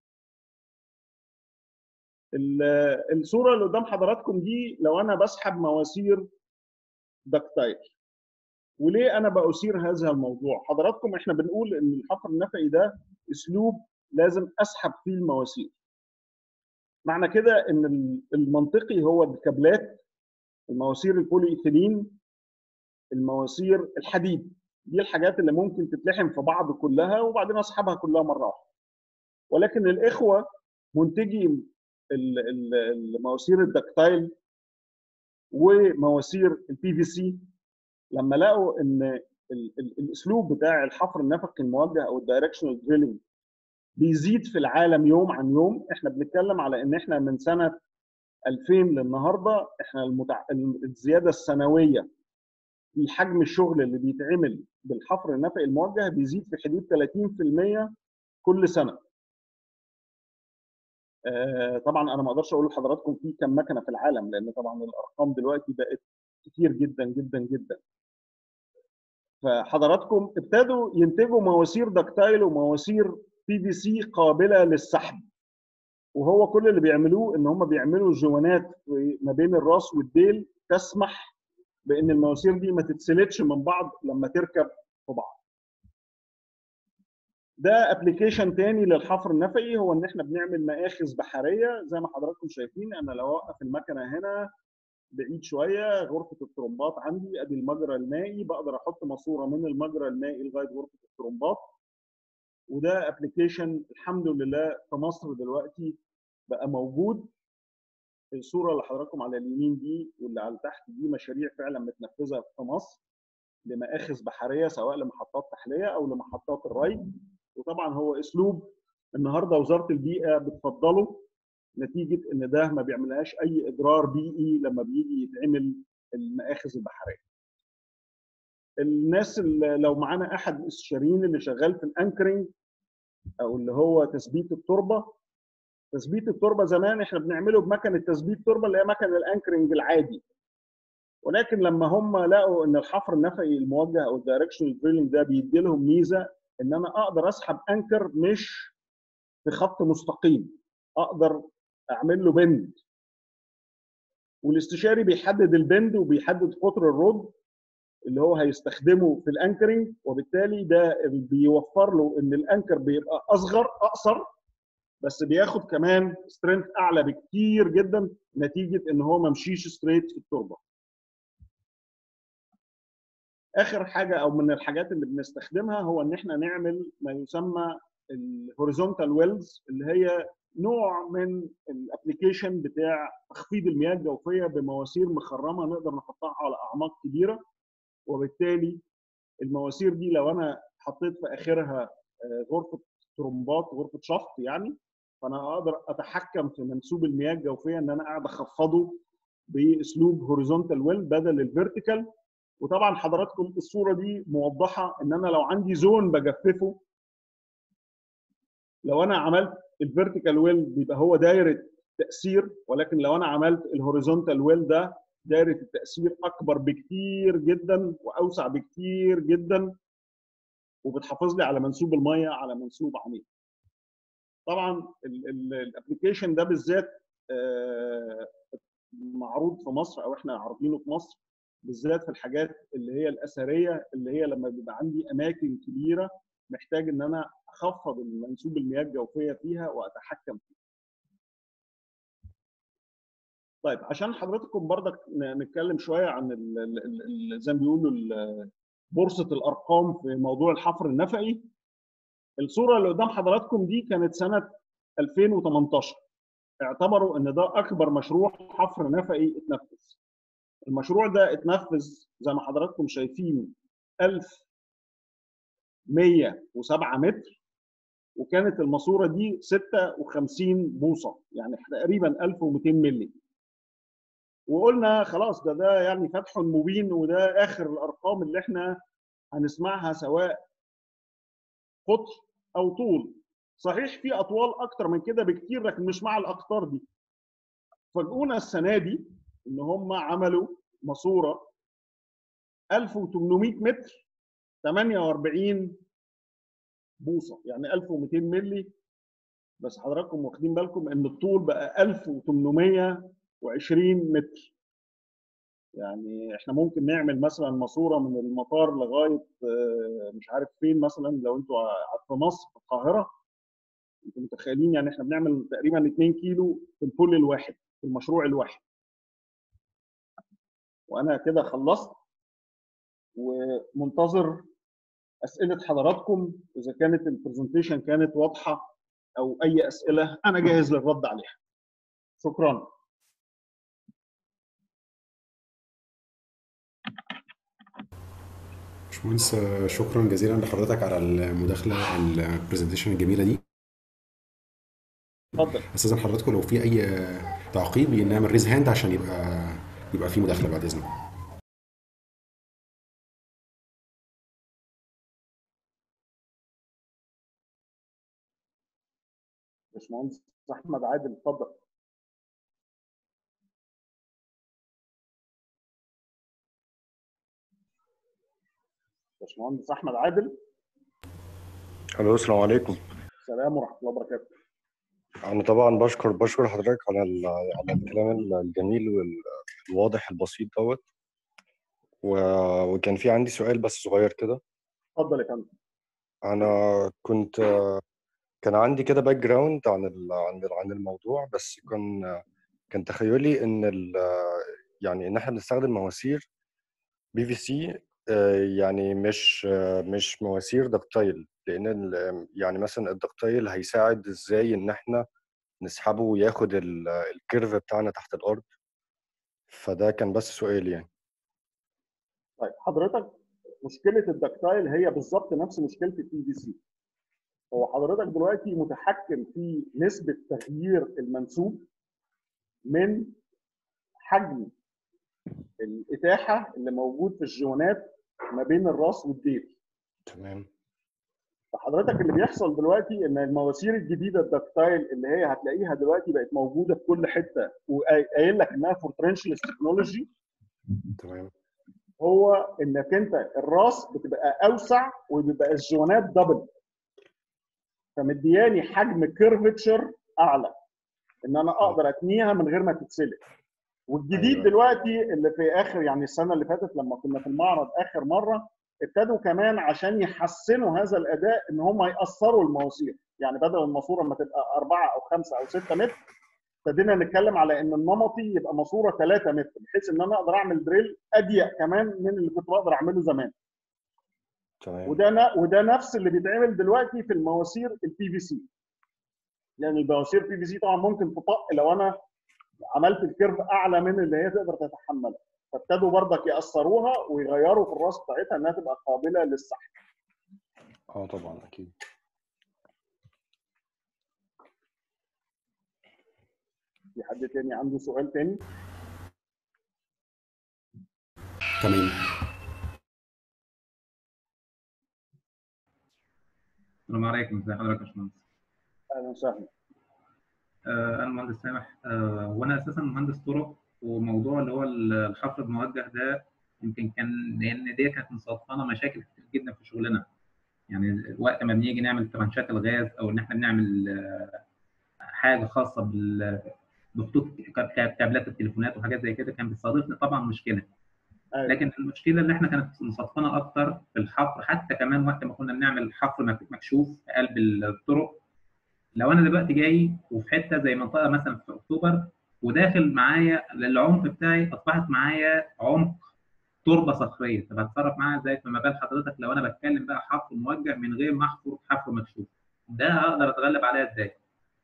الصوره اللي قدام حضراتكم دي لو انا بسحب مواسير دكتايل وليه انا باثير هذا الموضوع حضراتكم احنا بنقول ان الحفر النفقي ده اسلوب لازم اسحب فيه المواسير معنى كده ان المنطقي هو الكابلات المواسير البولي ايثيلين المواسير الحديد دي الحاجات اللي ممكن تتلحم في بعض كلها وبعدين اسحبها كلها مره واحده ولكن الاخوه منتجي المواسير الدكتايل ومواسير البي في سي لما لقوا ان الاسلوب بتاع الحفر النفقي الموجه او الدايركشنال دريلنج بيزيد في العالم يوم عن يوم احنا بنتكلم على ان احنا من سنه 2000 للنهارده احنا المتع... الزياده السنويه في حجم الشغل اللي بيتعمل بالحفر النفقي الموجه بيزيد في حدود 30% كل سنه. آه طبعا انا ما اقدرش اقول لحضراتكم في كم مكنه في العالم لان طبعا الارقام دلوقتي بقت كتير جدا جدا جدا. فحضراتكم ابتدوا ينتجوا مواسير دكتايل ومواسير بي في سي قابله للسحب. وهو كل اللي بيعملوه ان هم بيعملوا جوانات ما بين الراس والديل تسمح بان المواسير دي ما تتسلتش من بعض لما تركب في بعض. ده ابلكيشن تاني للحفر النفقي هو ان احنا بنعمل مآخذ بحريه زي ما حضراتكم شايفين انا لو اوقف المكنه هنا بعيد شويه غرفه الترمبات عندي ادي المجرى المائي بقدر احط ماسوره من المجرى المائي لغايه غرفه الترمبات وده ابلكيشن الحمد لله في مصر دلوقتي بقى موجود الصوره اللي حضراتكم على اليمين دي واللي على تحت دي مشاريع فعلا متنفذه في مصر لمآخذ بحريه سواء لمحطات تحليه او لمحطات الري وطبعا هو اسلوب النهارده وزاره البيئه بتفضله نتيجه ان ده ما بيعملهاش اي اضرار بيئي لما بيجي يتعمل المآخذ البحريه. الناس اللي لو معانا احد الاستشاريين اللي شغال في الانكرنج او اللي هو تثبيت التربه تثبيت التربه زمان احنا بنعمله بمكنه تثبيت تربه اللي هي مكنه الانكرنج العادي ولكن لما هم لقوا ان الحفر النفقي الموجه او الدايركشنال دريلنج ده بيدي لهم ميزه ان انا اقدر اسحب انكر مش في خط مستقيم اقدر اعمل له بند والاستشاري بيحدد البند وبيحدد قطر الرد اللي هو هيستخدمه في الانكرنج وبالتالي ده بيوفر له ان الانكر بيبقى اصغر اقصر بس بياخد كمان سترينث اعلى بكتير جدا نتيجه ان هو ما مشيش ستريت في التربه. اخر حاجه او من الحاجات اللي بنستخدمها هو ان احنا نعمل ما يسمى الهوريزونتال ويلز اللي هي نوع من الابلكيشن بتاع تخفيض المياه الجوفيه بمواسير مخرمه نقدر نحطها على اعماق كبيره وبالتالي المواسير دي لو انا حطيت في اخرها غرفه ترمبات غرفه شفط يعني فانا اقدر اتحكم في منسوب المياه الجوفيه ان انا قاعد اخفضه باسلوب هوريزونتال ويل بدل الفيرتيكال وطبعا حضراتكم الصوره دي موضحه ان انا لو عندي زون بجففه لو انا عملت الفيرتيكال ويل بيبقى هو دايره تاثير ولكن لو انا عملت الهوريزونتال ويل ده دايره التاثير اكبر بكتير جدا واوسع بكتير جدا وبتحافظ لي على منسوب الميه على منسوب عميق. طبعا الابلكيشن ده بالذات آه، معروض في مصر او احنا عارضينه في مصر بالذات في الحاجات اللي هي الاثريه اللي هي لما بيبقى عندي اماكن كبيره محتاج ان انا اخفض منسوب المياه الجوفيه فيها واتحكم فيها. طيب عشان حضرتكم برضك ن- نتكلم شويه عن ال- ال- ال- زي ما بيقولوا ال- بورصه الارقام في موضوع الحفر النفقي الصوره اللي قدام حضراتكم دي كانت سنه 2018 اعتبروا ان ده اكبر مشروع حفر نفقي اتنفذ المشروع ده اتنفذ زي ما حضراتكم شايفين 1107 متر وكانت الماسوره دي 56 بوصه يعني تقريبا 1200 مللي وقلنا خلاص ده ده يعني فتح مبين وده اخر الارقام اللي احنا هنسمعها سواء قطر او طول صحيح في اطوال اكتر من كده بكتير لكن مش مع الاقطار دي فاجئونا السنه دي ان هم عملوا ماسوره 1800 متر 48 بوصه يعني 1200 مللي بس حضراتكم واخدين بالكم ان الطول بقى 1820 متر يعني احنا ممكن نعمل مثلا ماسوره من المطار لغايه آه، مش عارف فين مثلا لو انتوا ع- في مصر في القاهره انتوا متخيلين يعني احنا بنعمل تقريبا 2 كيلو في البول الواحد في المشروع الواحد وانا كده خلصت ومنتظر اسئله حضراتكم اذا كانت البرزنتيشن كانت واضحه او اي اسئله انا جاهز للرد عليها شكرا باشمهندس آه، شكرا جزيلا لحضرتك على المداخله البرزنتيشن الجميله دي اتفضل استاذن حضراتكم لو في اي آه، تعقيب نعمل ريز هاند عشان يبقى يبقى في مداخله بعد اذنك باشمهندس احمد عادل اتفضل باشمهندس احمد عادل الو السلام عليكم السلام ورحمه الله وبركاته انا طبعا بشكر بشكر حضرتك على ال- على الكلام الجميل والواضح البسيط دوت و- وكان في عندي سؤال بس صغير كده اتفضل يا فندم انا كنت كان عندي كده باك جراوند عن ال- عن ال- عن الموضوع بس كان كان تخيلي ان ال- يعني ان احنا بنستخدم مواسير بي في سي يعني مش آه، مش مواسير دكتايل لان ال- يعني مثلا الدكتايل هيساعد ازاي ان احنا نسحبه وياخد ال- الكيرف بتاعنا تحت الارض فده كان بس سؤالي يعني طيب حضرتك مشكله الدكتايل هي بالظبط نفس مشكله البي في سي هو حضرتك دلوقتي متحكم في نسبه تغيير المنسوب من حجم الاتاحه اللي موجود في الجونات ما بين الراس والديل تمام فحضرتك اللي بيحصل دلوقتي ان المواسير الجديده الدكتايل اللي هي هتلاقيها دلوقتي بقت موجوده في كل حته وقايل لك انها فور ترنشلس تكنولوجي تمام هو انك انت الراس بتبقى اوسع وبيبقى الجونات دبل فمدياني حجم كيرفتشر اعلى ان انا اقدر اتنيها من غير ما تتسلق والجديد أيوة. دلوقتي اللي في اخر يعني السنه اللي فاتت لما كنا في المعرض اخر مره ابتدوا كمان عشان يحسنوا هذا الاداء ان هم يقصروا المواسير يعني بدل الماسوره ما تبقى أربعة او خمسة او ستة متر ابتدينا نتكلم على ان النمطي يبقى ماسوره 3 متر بحيث ان انا اقدر اعمل دريل اضيق كمان من اللي كنت بقدر اعمله زمان تمام وده ن- وده نفس اللي بيتعمل دلوقتي في المواسير البي في سي يعني المواسير البي في سي طبعا ممكن تطق لو انا عملت الكيرف اعلى من اللي هي تقدر تتحمله فابتدوا برضك يأثروها ويغيروا في الراس بتاعتها انها تبقى قابله للسحب اه طبعا اكيد في حد تاني عنده سؤال تاني تمام السلام عليكم ازي حضرتك يا باشمهندس اهلا وسهلا آه، انا المهندس سامح آه، وانا اساسا مهندس طرق وموضوع اللي هو الحفر الموجه ده يمكن كان لان دي كانت مصادفانا مشاكل كتير جدا في شغلنا يعني وقت ما بنيجي نعمل ترانشات الغاز او ان احنا بنعمل آه، حاجه خاصه بال بخطوط ك- كابلات التليفونات وحاجات زي كده كان بيصادفنا طبعا مشكله أيوة. لكن المشكله اللي احنا كانت مصادفانا اكتر في الحفر حتى كمان وقت ما كنا بنعمل حفر مك- مكشوف في قلب الطرق لو انا دلوقتي جاي وفي حته زي منطقه مثلا في اكتوبر وداخل معايا العمق بتاعي اصبحت معايا عمق تربه صخريه طب هتصرف معاها ازاي فما بال حضرتك لو انا بتكلم بقى حفر موجه من غير ما احفر حفر مكشوف ده هقدر اتغلب عليها ازاي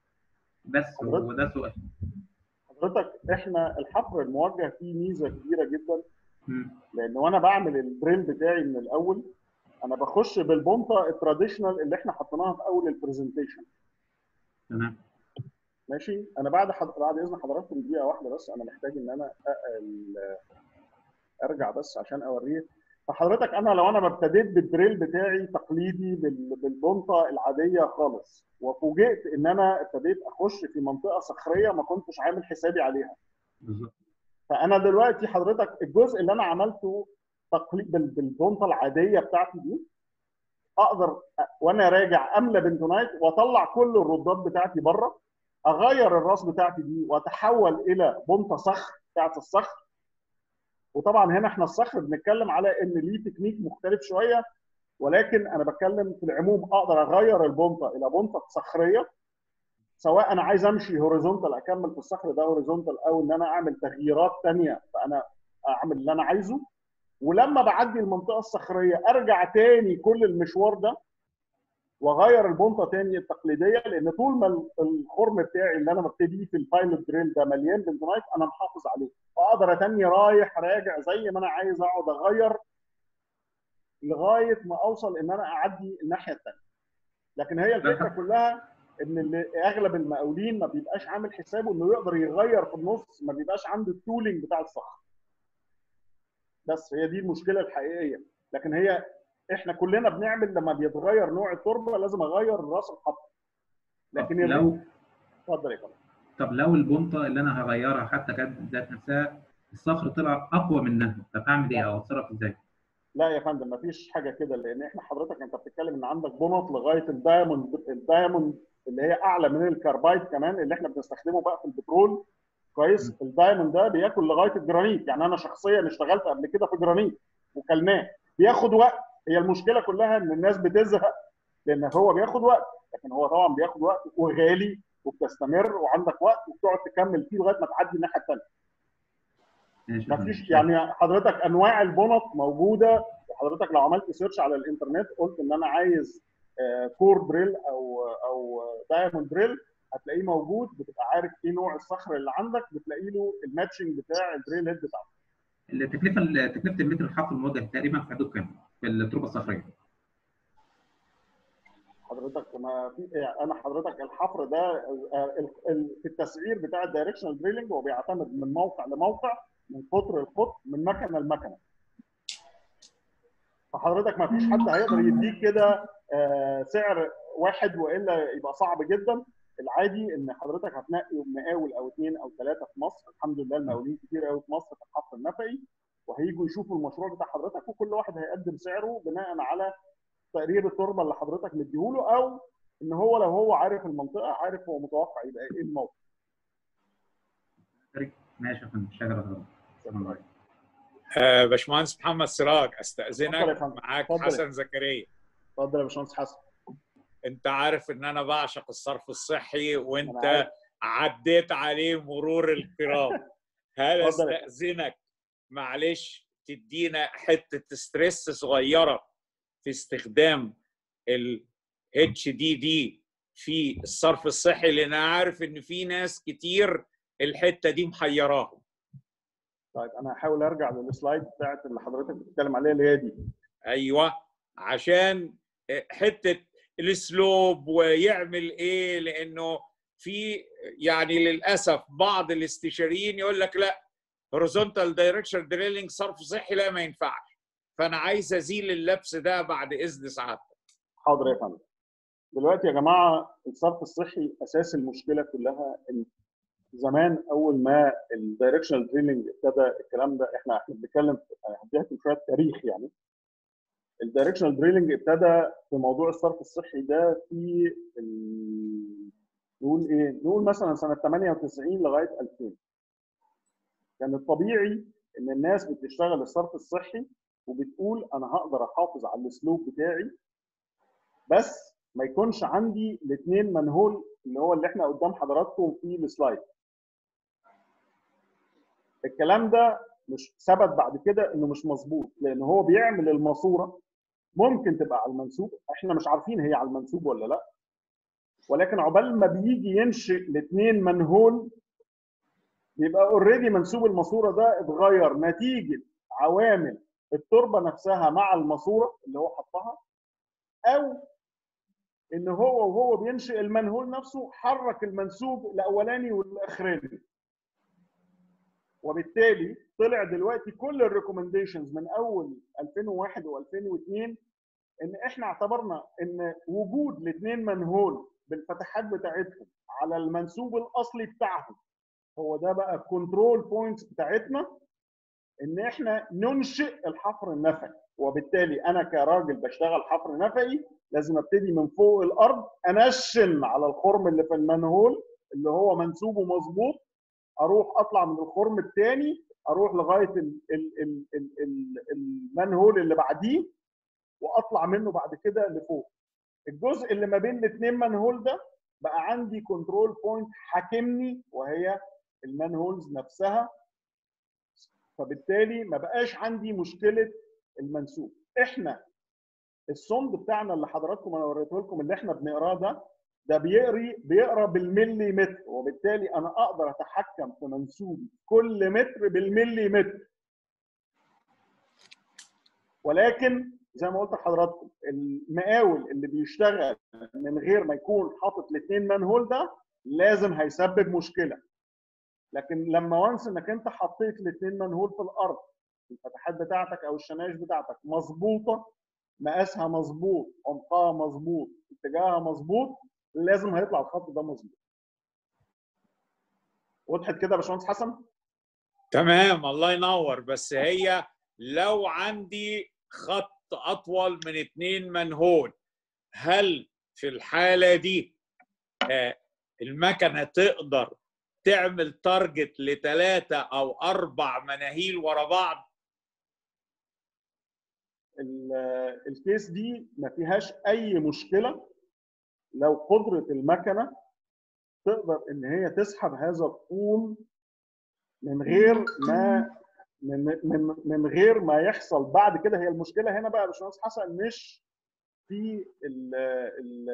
بس حضرتك- هو ده سؤال حضرتك احنا الحفر الموجه فيه ميزه كبيره جدا مم. لان وانا بعمل الدريل بتاعي من الاول انا بخش بالبونطه التراديشنال اللي احنا حطيناها في اول البرزنتيشن تمام ماشي انا بعد حد... بعد اذن حضراتكم دقيقه واحده بس انا محتاج ان انا أقل... ارجع بس عشان اوريه فحضرتك انا لو انا ابتديت بالدريل بتاعي تقليدي بال... بالبونطه العاديه خالص وفوجئت ان انا ابتديت اخش في منطقه صخريه ما كنتش عامل حسابي عليها بالظبط فانا دلوقتي حضرتك الجزء اللي انا عملته تقليد بال- بالبونطه العاديه بتاعتي دي اقدر أ- وانا راجع املى بنتونايت واطلع كل الردات بتاعتي بره اغير الراس بتاعتي دي واتحول الى بونطه صخر بتاعت الصخر وطبعا هنا احنا الصخر بنتكلم على ان ليه تكنيك مختلف شويه ولكن انا بتكلم في العموم اقدر اغير البونطه الى بونطه صخريه سواء انا عايز امشي هوريزونتال اكمل في الصخر ده هوريزونتال او ان انا اعمل تغييرات ثانيه فانا اعمل اللي انا عايزه ولما بعدي المنطقه الصخريه ارجع تاني كل المشوار ده واغير البونطه تاني التقليديه لان طول ما الخرم بتاعي اللي انا ببتدي في البايلوت دريل ده مليان بنزونايت انا محافظ عليه فاقدر اتني رايح راجع زي ما انا عايز اقعد اغير لغايه ما اوصل ان انا اعدي الناحيه الثانيه لكن هي الفكره كلها ان اللي اغلب المقاولين ما بيبقاش عامل حسابه انه يقدر يغير في النص ما بيبقاش عنده التولينج بتاع الصخر بس هي دي المشكله الحقيقيه لكن هي احنا كلنا بنعمل لما بيتغير نوع التربه لازم اغير راس الحفر لكن طب يا لو اتفضل يا فندم طب لو البنطه اللي انا هغيرها حتى كانت ذات نفسها الصخر طلع اقوى منها طب اعمل ايه او اتصرف ازاي؟ لا يا فندم مفيش حاجه كده لان احنا حضرتك انت بتتكلم ان عندك بنط لغايه الدايموند الدايموند اللي هي اعلى من الكربايت كمان اللي احنا بنستخدمه بقى في البترول كويس الدايموند ده بياكل لغايه الجرانيت يعني انا شخصيا اشتغلت قبل كده في جرانيت وكلناه بياخد وقت هي المشكله كلها ان الناس بتزهق لان هو بياخد وقت لكن هو طبعا بياخد وقت وغالي وبتستمر وعندك وقت وبتقعد تكمل فيه لغايه ما تعدي الناحيه الثانيه ماشي ما فيش يعني حضرتك انواع البنط موجوده وحضرتك لو عملت سيرش على الانترنت قلت ان انا عايز آه، كور دريل او او دايموند دريل هتلاقيه موجود بتبقى عارف ايه نوع الصخر اللي عندك بتلاقي له الماتشنج بتاع الدريل هيد بتاعته التكلفه تكلفه المتر الحفر الموجه تقريبا في حدود كام في التربه الصخريه؟ حضرتك ما في يعني انا حضرتك الحفر ده آه، ال- ال- في التسعير بتاع الدايركشنال دريلنج هو بيعتمد من موقع لموقع من قطر لقطر من مكنه لمكنه فحضرتك ما فيش حد هيقدر يديك كده آه، سعر واحد والا يبقى صعب جدا العادي ان حضرتك هتنقي مقاول او اثنين او ثلاثه في مصر الحمد لله المقاولين كتير قوي في مصر في الحفر النفقي وهيجوا يشوفوا المشروع بتاع حضرتك وكل واحد هيقدم سعره بناء على تقرير التربه اللي حضرتك مديهوله او ان هو لو هو عارف المنطقه عارف هو متوقع يبقى ايه الموقع ماشي يا فندم شكرا لحضرتك السلام عليكم آه، باشمهندس محمد سراج اتفضل يا استاذنك فندم. معاك اتفضل. حسن زكريا اتفضل يا باشمهندس حسن انت عارف ان انا بعشق الصرف الصحي أنا وانت عارف. عديت عليه مرور الكرام هل اتفضل يا استاذنك معلش تدينا حته ستريس صغيره في استخدام ال اتش دي دي في الصرف الصحي لان انا عارف ان في ناس كتير الحته دي محيراهم طيب انا هحاول ارجع للسلايد بتاعت اللي حضرتك بتتكلم عليها اللي هي دي ايوه عشان حته السلوب ويعمل ايه لانه في يعني للاسف بعض الاستشاريين يقول لك لا هوريزونتال دايركشن دريلينج صرف صحي لا ما ينفعش فانا عايز ازيل اللبس ده بعد اذن سعادتك حاضر يا فندم دلوقتي يا جماعه الصرف الصحي اساس المشكله كلها ان زمان اول ما الدايركشنال دريلنج ابتدى الكلام ده احنا احنا بنتكلم هديها شويه تاريخ يعني الدايركشنال دريلنج ابتدى في موضوع الصرف الصحي ده في ال... نقول ايه؟ نقول مثلا سنه 98 لغايه 2000 كان الطبيعي ان الناس بتشتغل الصرف الصحي وبتقول انا هقدر احافظ على السلوب بتاعي بس ما يكونش عندي الاثنين منهول اللي هو اللي احنا قدام حضراتكم في السلايد الكلام ده مش ثبت بعد كده انه مش مظبوط لان هو بيعمل الماسوره ممكن تبقى على المنسوب احنا مش عارفين هي على المنسوب ولا لا ولكن عقبال ما بيجي ينشئ الاثنين منهول بيبقى اوريدي منسوب الماسوره ده اتغير نتيجه عوامل التربه نفسها مع الماسوره اللي هو حطها او ان هو وهو بينشئ المنهول نفسه حرك المنسوب الاولاني والاخراني وبالتالي طلع دلوقتي كل الريكومنديشنز من اول 2001 و2002 ان احنا اعتبرنا ان وجود الاثنين منهول بالفتحات بتاعتهم على المنسوب الاصلي بتاعهم هو ده بقى الكنترول بوينتس بتاعتنا ان احنا ننشئ الحفر النفقي وبالتالي انا كراجل بشتغل حفر نفقي لازم ابتدي من فوق الارض انشن على الخرم اللي في المنهول اللي هو منسوبه مظبوط اروح اطلع من الخرم الثاني اروح لغايه ال ال ال ال ال المنهول اللي بعديه واطلع منه بعد كده لفوق الجزء اللي ما بين الاثنين منهول ده بقى عندي كنترول بوينت حاكمني وهي المانهولز نفسها فبالتالي ما بقاش عندي مشكله المنسوب احنا الصند بتاعنا اللي حضراتكم انا وريته لكم اللي احنا بنقراه ده ده بيقري بيقرا بالملي متر وبالتالي انا اقدر اتحكم في منسوب كل متر بالملي متر ولكن زي ما قلت لحضراتكم المقاول اللي بيشتغل من غير ما يكون حاطط الاثنين مانهول ده لازم هيسبب مشكله لكن لما وانس انك انت حطيت الاثنين منهول في الارض الفتحات بتاعتك او الشنايش بتاعتك مظبوطه مقاسها مظبوط عمقها مظبوط اتجاهها مظبوط لازم هيطلع الخط ده مظبوط وضحت كده يا باشمهندس حسن تمام الله ينور بس هي لو عندي خط اطول من اتنين منهول هل في الحاله دي آه، المكنه تقدر تعمل تارجت لثلاثه او اربع مناهيل ورا بعض ال- الكيس دي ما فيهاش اي مشكله لو قدره المكنه تقدر ان هي تسحب هذا الطول من غير ما من من من غير ما يحصل بعد كده هي المشكله هنا بقى يا باشمهندس حسن مش في ال ال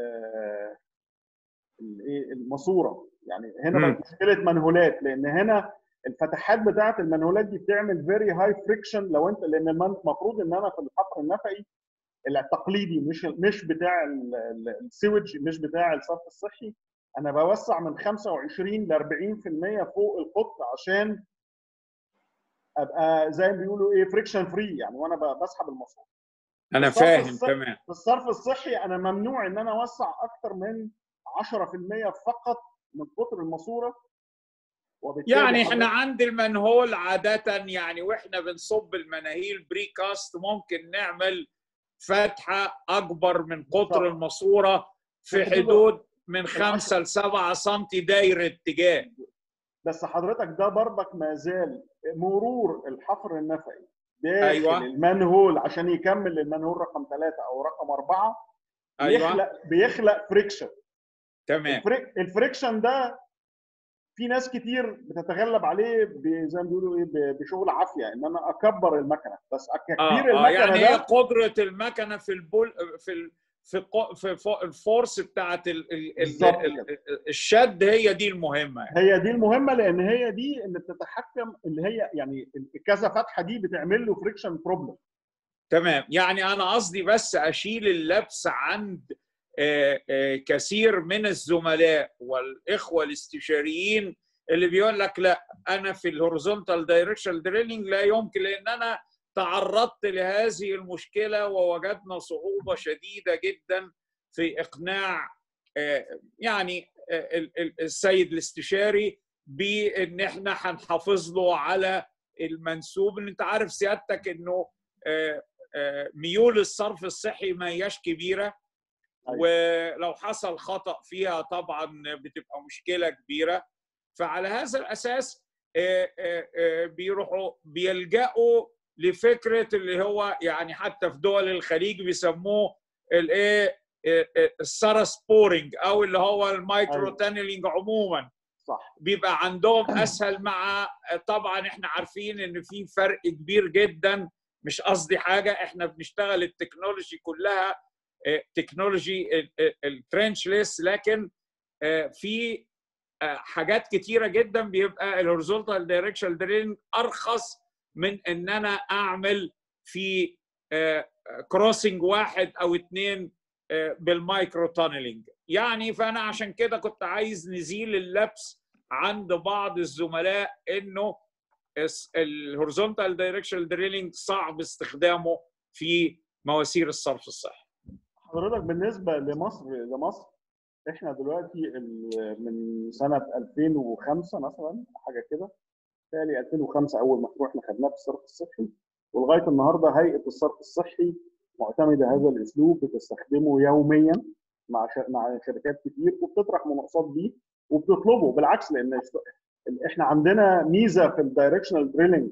الايه الماسوره يعني هنا بقى مم. مشكله منهولات لان هنا الفتحات بتاعه المنهولات دي بتعمل فيري هاي فريكشن لو انت لان المن- المفروض ان انا في الحفر النفقي التقليدي مش مش بتاع ال- ال- السيوج مش بتاع الصرف الصحي انا بوسع من 25 ل 40% فوق القط عشان ابقى زي ما بيقولوا ايه فريكشن فري يعني وانا ب- بسحب الماسوره انا الصرف فاهم الص- تمام في الصرف الصحي انا ممنوع ان انا اوسع اكتر من 10% فقط من قطر الماسوره وبالتالي يعني احنا حضرتك- عند المنهول عادة يعني واحنا بنصب المناهيل بريكاست ممكن نعمل فتحة أكبر من قطر بالظبط. الماسورة في في حدود حدود من العشرة. 5 ل 7 سم داير اتجاه بس حضرتك ده برضك ما زال مرور الحفر النفقي داخل أيوة. المنهول عشان يكمل المنهول رقم ثلاثة او رقم أربعة أيوة بيخلق بيخلق فريكشن تمام الفريك الفريكشن ده في ناس كتير بتتغلب عليه ب- زي ما بيقولوا ايه ب- بشغل عافيه ان انا اكبر المكنه بس اه, كبير آه المكنه يعني هي ده قدرة المكنة في البول في ال في الق- في فوق- الفورس بتاعت ال- ال- ال- بالظبط ال- كده. الشد هي دي المهمة يعني. هي دي المهمه لان هي دي اللي بتتحكم اللي هي يعني كذا فتحه دي بتعمل له فريكشن بروبلم تمام يعني انا قصدي بس اشيل اللبس عند آه، آه، كثير من الزملاء والاخوه الاستشاريين اللي بيقول لك لا انا في الهوريزونتال دايركشن دريلينج لا يمكن لان انا تعرضت لهذه المشكله ووجدنا صعوبه شديده جدا في اقناع آه، يعني آه، ال- ال- السيد الاستشاري بان احنا هنحافظ له على المنسوب اللي انت عارف سيادتك انه آه، آه، ميول الصرف الصحي ما هياش كبيره أيوة. ولو حصل خطا فيها طبعا بتبقى مشكله كبيره فعلى هذا الاساس آه، آه، آه، بيروحوا بيلجأوا لفكره اللي هو يعني حتى في دول الخليج بيسموه الايه آه، آه، السارسبورنج او اللي هو المايكرو أيوة. تانلينج عموما صح بيبقى عندهم اسهل مع طبعا احنا عارفين ان في فرق كبير جدا مش قصدي حاجه احنا بنشتغل التكنولوجي كلها آه، تكنولوجي الترنشلس لكن آه، في آه، حاجات كتيره جدا بيبقى الهوريزونتال دايركشن دريلنج ارخص من ان انا اعمل في كروسنج واحد او اثنين بالمايكرو تانلينج يعني فانا عشان كده كنت عايز نزيل اللبس عند بعض الزملاء انه الهوريزونتال دايركشن دريلنج صعب استخدامه في مواسير الصرف الصحي حضرتك بالنسبه لمصر لمصر احنا دلوقتي ال- من سنه 2005 مثلا حاجه كده بالتالي 2005 اول مشروع احنا خدناه في الصرف الصحي ولغايه النهارده هيئه الصرف الصحي معتمده هذا الاسلوب بتستخدمه يوميا مع ش... مع شركات كتير وبتطرح مناقصات بيه وبتطلبه بالعكس لان ال- احنا عندنا ميزه في الدايركشنال دريلنج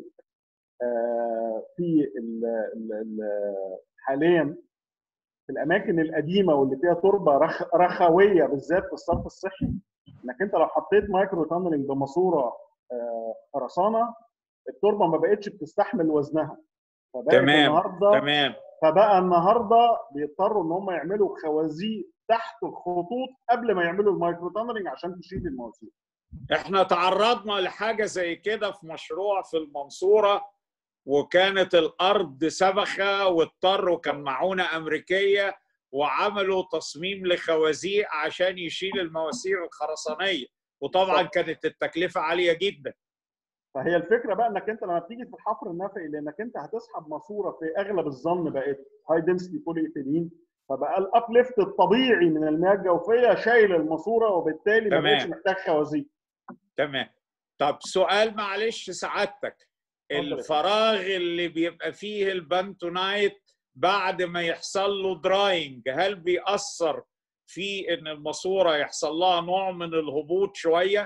في ال ال ال حاليا في الاماكن القديمه واللي فيها تربه رخ... رخويه بالذات في الصرف الصحي انك انت لو حطيت مايكرو تانلنج بماسوره آه، خرسانه التربه ما بقتش بتستحمل وزنها فبقت تمام، النهارده تمام فبقى النهارده بيضطروا ان هم يعملوا خوازيق تحت الخطوط قبل ما يعملوا المايكرو تانلنج عشان تشيل المواسير احنا تعرضنا لحاجه زي كده في مشروع في المنصوره وكانت الارض سبخه واضطروا كان معونه امريكيه وعملوا تصميم لخوازيق عشان يشيل المواسير الخرسانيه وطبعا كانت التكلفه عاليه جدا فهي الفكره بقى انك انت لما بتيجي في الحفر النفقي لانك انت هتسحب ماسوره في اغلب الظن بقت هاي دنسيتي بولي ايثيلين فبقى الابليفت الطبيعي من المياه الجوفيه شايل الماسوره وبالتالي ما تمام. بقتش محتاج خوازيق تمام طب سؤال معلش سعادتك اتفضل. الفراغ اللي بيبقى فيه البنتونايت بعد ما يحصل له دراينج هل بيأثر في ان الماسوره يحصل لها نوع من الهبوط شويه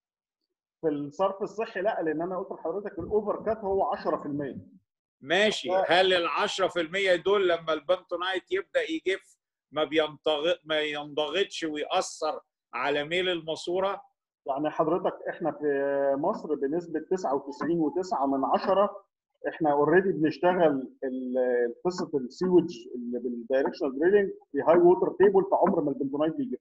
في الصرف الصحي لا لان انا قلت لحضرتك الاوفر كات هو 10% ماشي لا. هل ال 10% دول لما البنتونايت يبدا يجف ما بينضغط ما ينضغطش ويأثر على ميل الماسوره يعني حضرتك احنا في مصر بنسبه 99.9 من 10 احنا اوريدي بنشتغل ال- قصه السيوج اللي بالدايركشنال دريلنج في هاي ووتر تيبل فعمر ما البنتونايت بيجي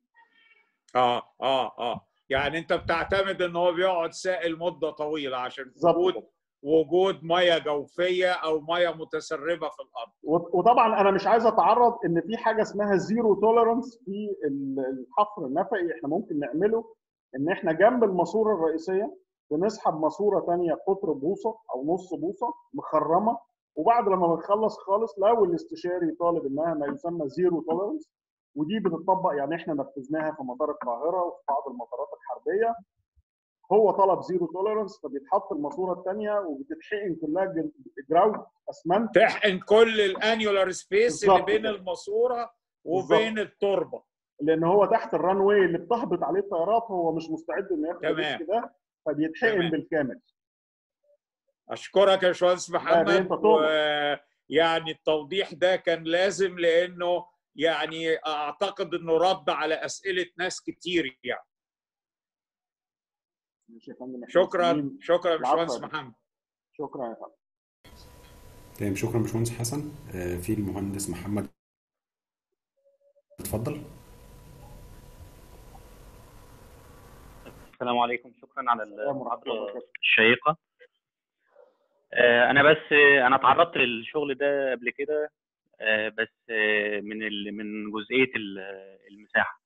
اه اه اه يعني انت بتعتمد ان هو بيقعد سائل مده طويله عشان بالظبط وجود كده. وجود ميه جوفيه او ميه متسربه في الارض و- وطبعا انا مش عايز اتعرض ان في حاجه اسمها زيرو توليرانس في ال- الحفر النفقي احنا ممكن نعمله ان احنا جنب الماسوره الرئيسيه بنسحب ماسوره ثانيه قطر بوصه او نص بوصه مخرمه وبعد لما بنخلص خالص لو الاستشاري طالب انها ما يسمى زيرو توليرانس ودي بتطبق يعني احنا نفذناها في مطار القاهره وفي بعض المطارات الحربيه هو طلب زيرو توليرانس فبيتحط الماسوره الثانيه وبتتحقن كلها جل- جراوند اسمنت تحقن كل الانيولار سبيس اللي بالظبط بين كده. الماسوره وبين التربه لان هو تحت الران واي اللي بتهبط عليه الطيارات هو مش مستعد انه ياخد تمام. الريسك ده فبيتحقن تمام. بالكامل اشكرك يا باشمهندس لا، محمد انت طبعا. ويعني التوضيح ده كان لازم لانه يعني اعتقد انه رد على اسئله ناس كتير يعني ماشي يا فندم، إحنا شكرا مستنيين. شكرا يا العفو يا باشمهندس فندم. محمد شكرا يا فندم تمام شكرا باشمهندس حسن آه، في المهندس محمد اتفضل السلام عليكم شكرا على السلام ورحمة الله المحاضرة وبركاته. الشيقة آه، أنا بس آه، أنا تعرضت للشغل ده قبل كده آه، بس آه، من ال- من جزئية ال- المساحة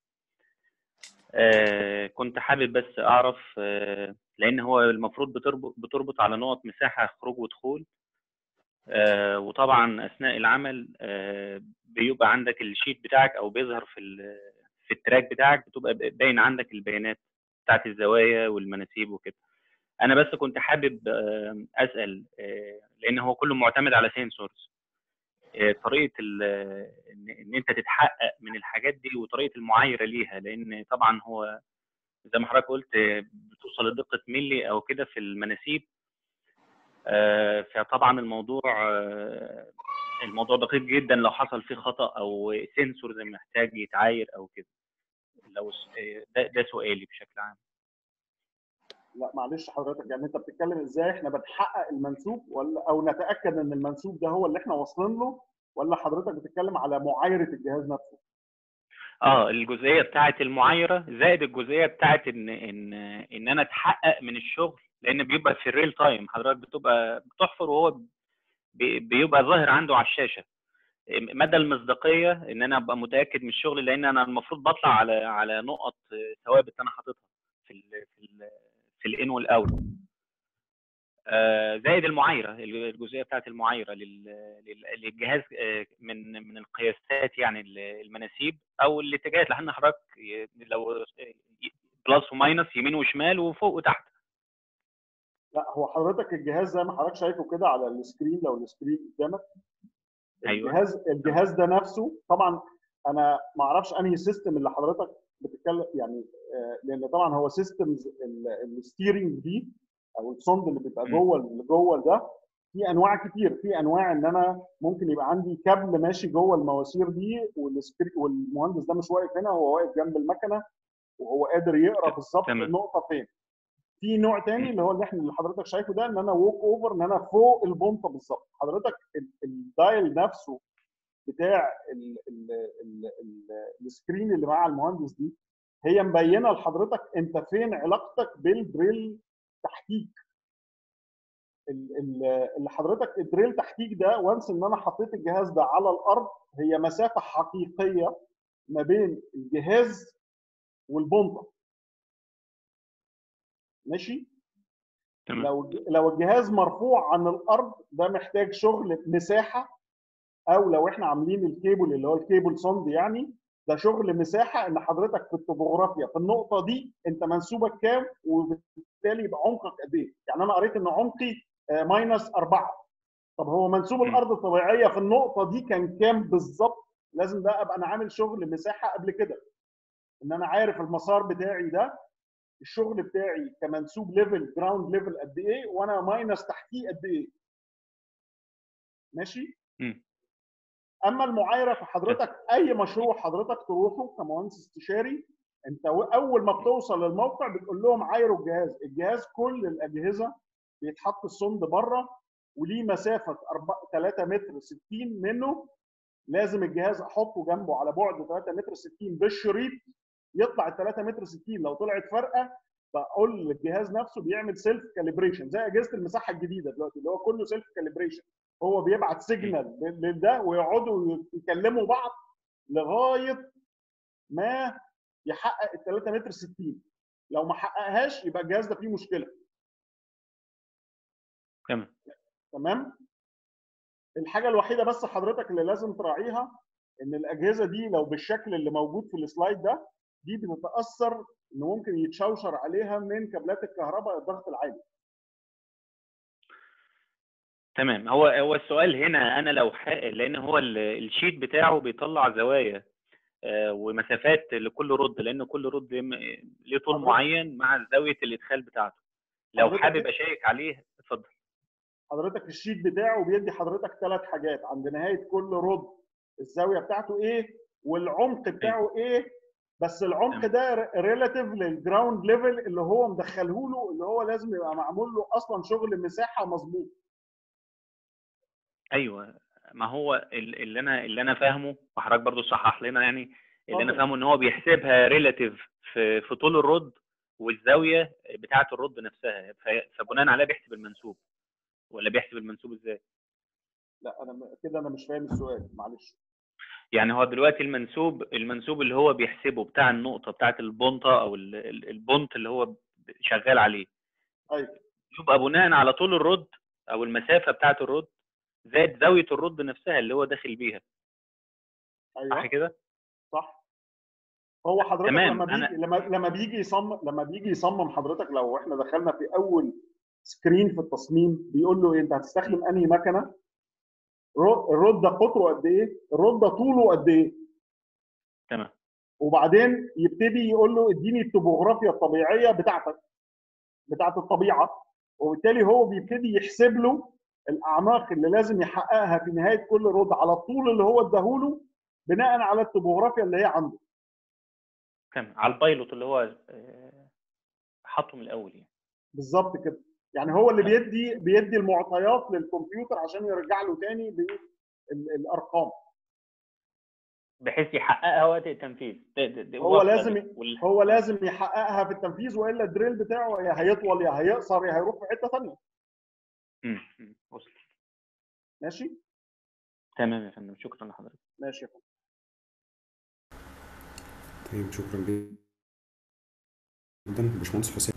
آه، كنت حابب بس أعرف آه، لأن هو المفروض بتربط بتربط على نقط مساحة خروج ودخول آه، وطبعا اثناء العمل آه، بيبقى عندك الشيت بتاعك او بيظهر في ال- في التراك بتاعك بتبقى باين عندك البيانات بتاعت الزوايا والمناسيب وكده انا بس كنت حابب آه، اسال آه، لان هو كله معتمد على سنسورز طريقه ال- ان إن انت تتحقق من الحاجات دي وطريقه المعايره ليها لان طبعا هو زي ما حضرتك قلت آه، بتوصل لدقه ملي او كده في المناسيب آه، فطبعا الموضوع آه، الموضوع دقيق جدا لو حصل فيه خطا او سنسور زي محتاج يتعاير او كده لو س- آه، ده, ده سؤالي بشكل عام لا معلش حضرتك يعني انت بتتكلم ازاي احنا بنحقق المنسوب ولا او نتاكد ان المنسوب ده هو اللي احنا واصلين له ولا حضرتك بتتكلم على معايره الجهاز نفسه؟ اه الجزئيه بتاعه المعايره زائد الجزئيه بتاعه ان ان ان انا اتحقق من الشغل لان بيبقى في الريل تايم حضرتك بتبقى بتحفر وهو بي- بيبقى ظاهر عنده على الشاشه مدى المصداقيه ان انا ابقى متاكد من الشغل لان انا المفروض بطلع على على نقط ثوابت انا حاططها في ال في ال في الان والاوت آه، زائد المعايره الجزئيه بتاعت المعايره لل- لل- للجهاز آه، من من القياسات يعني ال- المناسيب او الاتجاهات لان حضرتك ي- لو بلس وماينس يمين وشمال وفوق وتحت لا هو حضرتك الجهاز زي ما حضرتك شايفه كده على السكرين لو السكرين قدامك ايوه الجهاز الجهاز ده نفسه طبعا انا ما اعرفش انهي سيستم اللي حضرتك بتتكلم يعني آه، لان طبعا هو سيستمز الستيرنج دي او السوند اللي بيبقى م. جوه اللي جوه ده في انواع كتير في انواع ان انا ممكن يبقى عندي كابل ماشي جوه المواسير دي والسكري- والمهندس ده مش واقف هنا هو واقف جنب المكنه وهو قادر يقرا بالظبط تمام. النقطه فين في نوع تاني اللي هو اللي احنا اللي حضرتك شايفه ده ان انا ووك اوفر ان انا فوق البنطه بالظبط حضرتك ال- الدايل نفسه بتاع ال ال ال ال السكرين اللي مع المهندس دي هي مبينه لحضرتك انت فين علاقتك بالدريل تحتيك ال- ال- اللي حضرتك الدريل تحتيك ده وانس ان انا حطيت الجهاز ده على الارض هي مسافه حقيقيه ما بين الجهاز والبنطه ماشي تمام لو لو الجهاز مرفوع عن الارض ده محتاج شغل مساحه او لو احنا عاملين الكيبل اللي هو الكيبل سوند يعني ده شغل مساحه ان حضرتك في الطبوغرافيا في النقطه دي انت منسوبك كام وبالتالي يبقى عمقك قد ايه؟ يعني انا قريت ان عمقي ماينس 4 طب هو منسوب م. الارض الطبيعيه في النقطه دي كان كام بالظبط؟ لازم ده ابقى انا عامل شغل مساحه قبل كده ان انا عارف المسار بتاعي ده الشغل بتاعي كمنسوب ليفل جراوند ليفل قد ايه وانا ماينس تحتيه قد ايه ماشي م. اما المعايره فحضرتك اي مشروع حضرتك تروحه كمهندس استشاري انت و- اول ما بتوصل للموقع بتقول لهم عايروا الجهاز الجهاز كل الاجهزه بيتحط السند بره وليه مسافه 3 متر 60 منه لازم الجهاز احطه جنبه على بعد 3 متر 60 بالشريط يطلع ال 3 متر 60 لو طلعت فرقه بقول للجهاز نفسه بيعمل سيلف كاليبريشن زي اجهزه المساحه الجديده دلوقتي اللي هو كله سيلف كاليبريشن هو بيبعت سيجنال لده ويقعدوا يكلموا بعض لغايه ما يحقق ال 3 متر 60 لو ما حققهاش يبقى الجهاز ده فيه مشكله تمام تمام الحاجه الوحيده بس حضرتك اللي لازم تراعيها ان الاجهزه دي لو بالشكل اللي موجود في السلايد ده دي بتتاثر ان ممكن يتشوشر عليها من كابلات الكهرباء الضغط العالي تمام هو هو السؤال هنا انا لو ح... لان هو ال- الشيت بتاعه بيطلع زوايا آه، ومسافات لكل رد لان كل رد م- ليه طول حضرتك- معين مع زاويه الادخال بتاعته لو حضرتك حابب كده- اشيك عليه اتفضل حضرتك الشيت بتاعه بيدي حضرتك ثلاث حاجات عند نهايه كل رد الزاويه بتاعته ايه والعمق بتاعه ايه بس العمق تمام. ده ريلاتيف للجراوند ليفل اللي هو مدخله له اللي هو لازم يبقى معمول له اصلا شغل مساحه مظبوط ايوه ما هو ال- اللي انا اللي انا فاهمه وحضرتك برضو صحح لنا يعني اللي انا اتفضل. فاهمه ان هو بيحسبها ريلاتيف في في طول الرد والزاويه بتاعه الرد نفسها ف- فبناء عليها بيحسب المنسوب ولا بيحسب المنسوب ازاي؟ لا انا م- كده انا مش فاهم السؤال معلش يعني هو دلوقتي المنسوب المنسوب اللي هو بيحسبه بتاع النقطه بتاعه البنطه او ال- ال- البونت اللي هو شغال عليه ايوه يبقى بناء على طول الرد او المسافه بتاعه الرد زائد زاويه الرد نفسها اللي هو داخل بيها صح ايوه كده صح هو حضرتك تمام، لما بيجي أنا- لما لما بيجي يصمم لما بيجي يصمم حضرتك لو احنا دخلنا في اول سكرين في التصميم بيقول له إيه انت هتستخدم انهي مكنه رو- الرد ده قطره قد ايه الرد ده طوله قد ايه تمام وبعدين يبتدي يقول له اديني التopografia الطبيعيه بتاعتك بتاعت الطبيعه وبالتالي هو بيبتدي يحسب له الاعماق اللي لازم يحققها في نهايه كل رد على الطول اللي هو اداهوله بناء على التopografia اللي هي عنده تمام على البايلوت اللي هو آه، حاطه من الاول يعني بالظبط كده يعني هو اللي بيدي بيدي المعطيات للكمبيوتر عشان يرجع له تاني بالارقام بحيث يحققها وقت التنفيذ ده- ده- ده هو وفقاً لازم لل- وال- هو لازم يحققها في التنفيذ والا الدريل بتاعه يا هيطول يا هيقصر يا هيروح في حته ثانيه مم، مم، وصل ماشي تمام يا فندم شكرا لحضرتك ماشي يا فندم طيب شكرا جدا باشمهندس حسين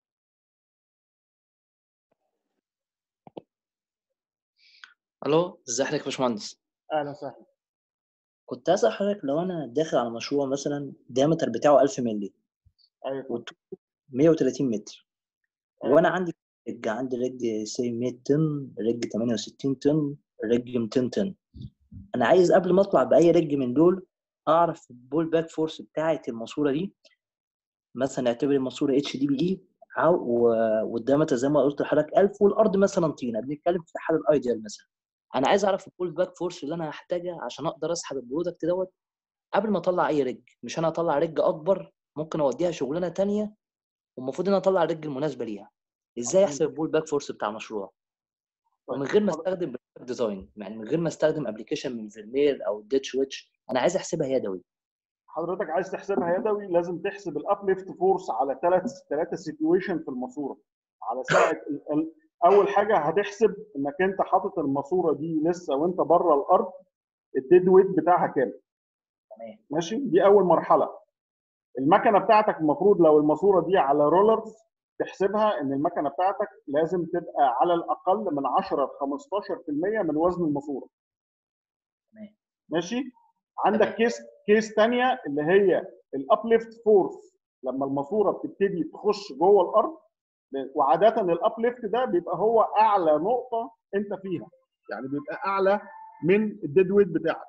الو ازي حضرتك يا باشمهندس اهلا وسهلا كنت اسال حضرتك لو انا داخل على مشروع مثلا الديامتر بتاعه 1000 مللي ايوه يا فندم. والطول 130 متر أيوة. وانا عندي رج عندي رج سي 100 طن رج 68 طن رج 200 طن انا عايز قبل ما اطلع باي رج من دول اعرف البول باك فورس بتاعه الماسوره دي مثلا اعتبر الماسوره اتش دي بي اي والديامتر زي ما قلت لحضرتك 1000 والارض مثلا طينه بنتكلم في حال الايديال مثلا انا عايز اعرف البول باك فورس اللي انا هحتاجها عشان اقدر اسحب البرودكت دوت قبل ما اطلع اي رج مش انا اطلع رج اكبر ممكن اوديها شغلانه تانية والمفروض ان انا اطلع الرج المناسبه ليها ازاي احسب البول باك فورس بتاع المشروع ومن غير ما استخدم ديزاين يعني من غير ما استخدم ابلكيشن من فيرمير او ديتش ويتش انا عايز احسبها يدوي حضرتك عايز تحسبها يدوي لازم تحسب الابليفت فورس على ثلاث ثلاثه سيتويشن في الماسوره على ساعه ال- ال- اول حاجه هتحسب انك انت حاطط الماسوره دي لسه وانت بره الارض الديد ويت بتاعها كام تمام ماشي دي اول مرحله المكنه بتاعتك المفروض لو الماسوره دي على رولرز تحسبها ان المكنه بتاعتك لازم تبقى على الاقل من 10 ل 15% من وزن الماسوره تمام. ماشي عندك تمام. كيس كيس ثانيه اللي هي الابليفت فورس لما الماسوره بتبتدي تخش جوه الارض وعاده الابليفت ده بيبقى هو اعلى نقطه انت فيها يعني بيبقى اعلى من الديد ويت بتاعك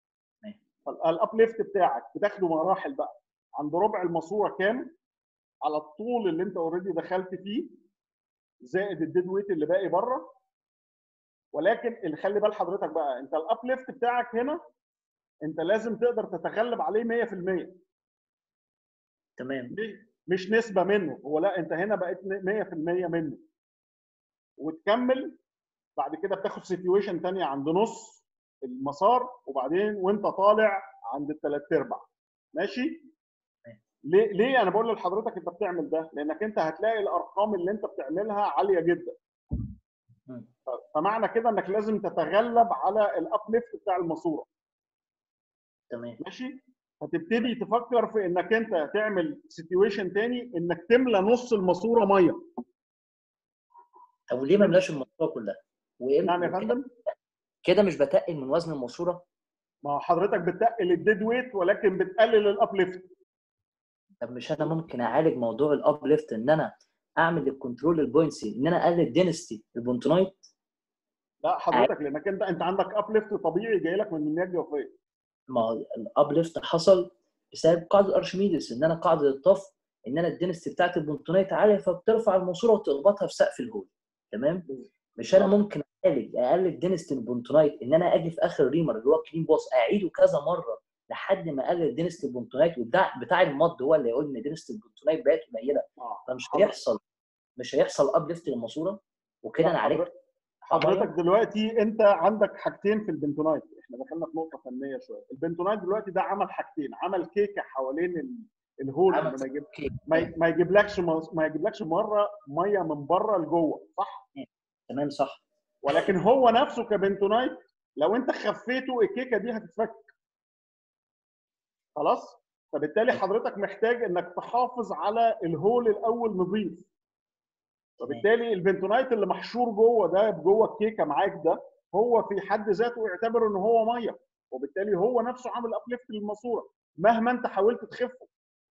الابليفت بتاعك بتاخده مراحل بقى عند ربع الماسوره كام على الطول اللي انت اوريدي دخلت فيه زائد الديد ويت اللي باقي بره ولكن اللي خلي بال حضرتك بقى انت الابليفت بتاعك هنا انت لازم تقدر تتغلب عليه 100% تمام ليه؟ مش نسبه منه هو لا انت هنا بقيت 100% منه وتكمل بعد كده بتاخد سيتويشن ثانيه عند نص المسار وبعدين وانت طالع عند الثلاث ارباع ماشي ليه ليه انا بقول لحضرتك انت بتعمل ده لانك انت هتلاقي الارقام اللي انت بتعملها عاليه جدا مم. ف- فمعنى كده انك لازم تتغلب على الابليفت بتاع الماسوره تمام ماشي فتبتدي تفكر في انك انت تعمل سيتويشن تاني انك تملى نص الماسوره ميه طب وليه ما املاش الماسوره كلها؟ وإيه نعم يا وكده- فندم كده مش بتقل من وزن الماسوره ما هو حضرتك بتقل الديد ويت ولكن بتقلل الابليفت طب مش انا ممكن اعالج موضوع الاب ليفت ان انا اعمل الكنترول البوينسي ان انا اقلل دينستي البونتونايت لا حضرتك لانك انت انت عندك ابليفت طبيعي جاي لك من المياه الجوفيه ما هو الاب ليفت حصل بسبب قاعده ارشميدس ان انا قاعده الطف ان انا الدينستي بتاعت البونتونايت عاليه فبترفع الماسوره وتخبطها في سقف الهول تمام مش انا ممكن اعالج اقلل دينستي البونتونايت ان انا اجي في اخر ريمر اللي هو كلين بوس اعيده كذا مره لحد ما اقلل دينستي البونتونايت وبتاع بتاع المض هو اللي يقول ان دينستي البونتونايت بقت قليله اه فمش حضرتك- هيحصل مش هيحصل اب ليفت للماسوره وكده لا، انا عالجت حضرتك- حضرتك دلوقتي انت عندك حاجتين في البنتونايت احنا دخلنا في نقطه فنيه شويه البنتونايت دلوقتي ده عمل حاجتين عمل كيكه حوالين ال- الهول عمل اللي ما يجيب كيك. ما ي- ما يجيبلكش مص- ما يجيبلكش مره ميه من بره لجوه صح تمام صح ولكن هو نفسه كبنتونايت لو انت خفيته الكيكه دي هتتفك خلاص فبالتالي حضرتك محتاج انك تحافظ على الهول الاول نظيف وبالتالي البنتونايت اللي محشور جوه ده جوه الكيكه معاك ده هو في حد ذاته يعتبر ان هو ميه وبالتالي هو نفسه عامل ابليفت للماسوره مهما انت حاولت تخفه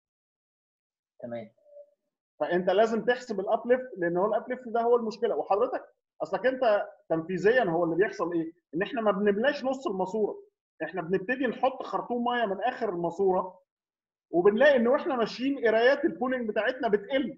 تمام فانت لازم تحسب الابليفت لان هو الابليفت ده هو المشكله وحضرتك اصلك انت تنفيذيا هو اللي بيحصل ايه؟ ان احنا ما بنملاش نص الماسوره احنا بنبتدي نحط خرطوم ميه من اخر الماسوره وبنلاقي ان واحنا ماشيين قرايات البولينج بتاعتنا بتقل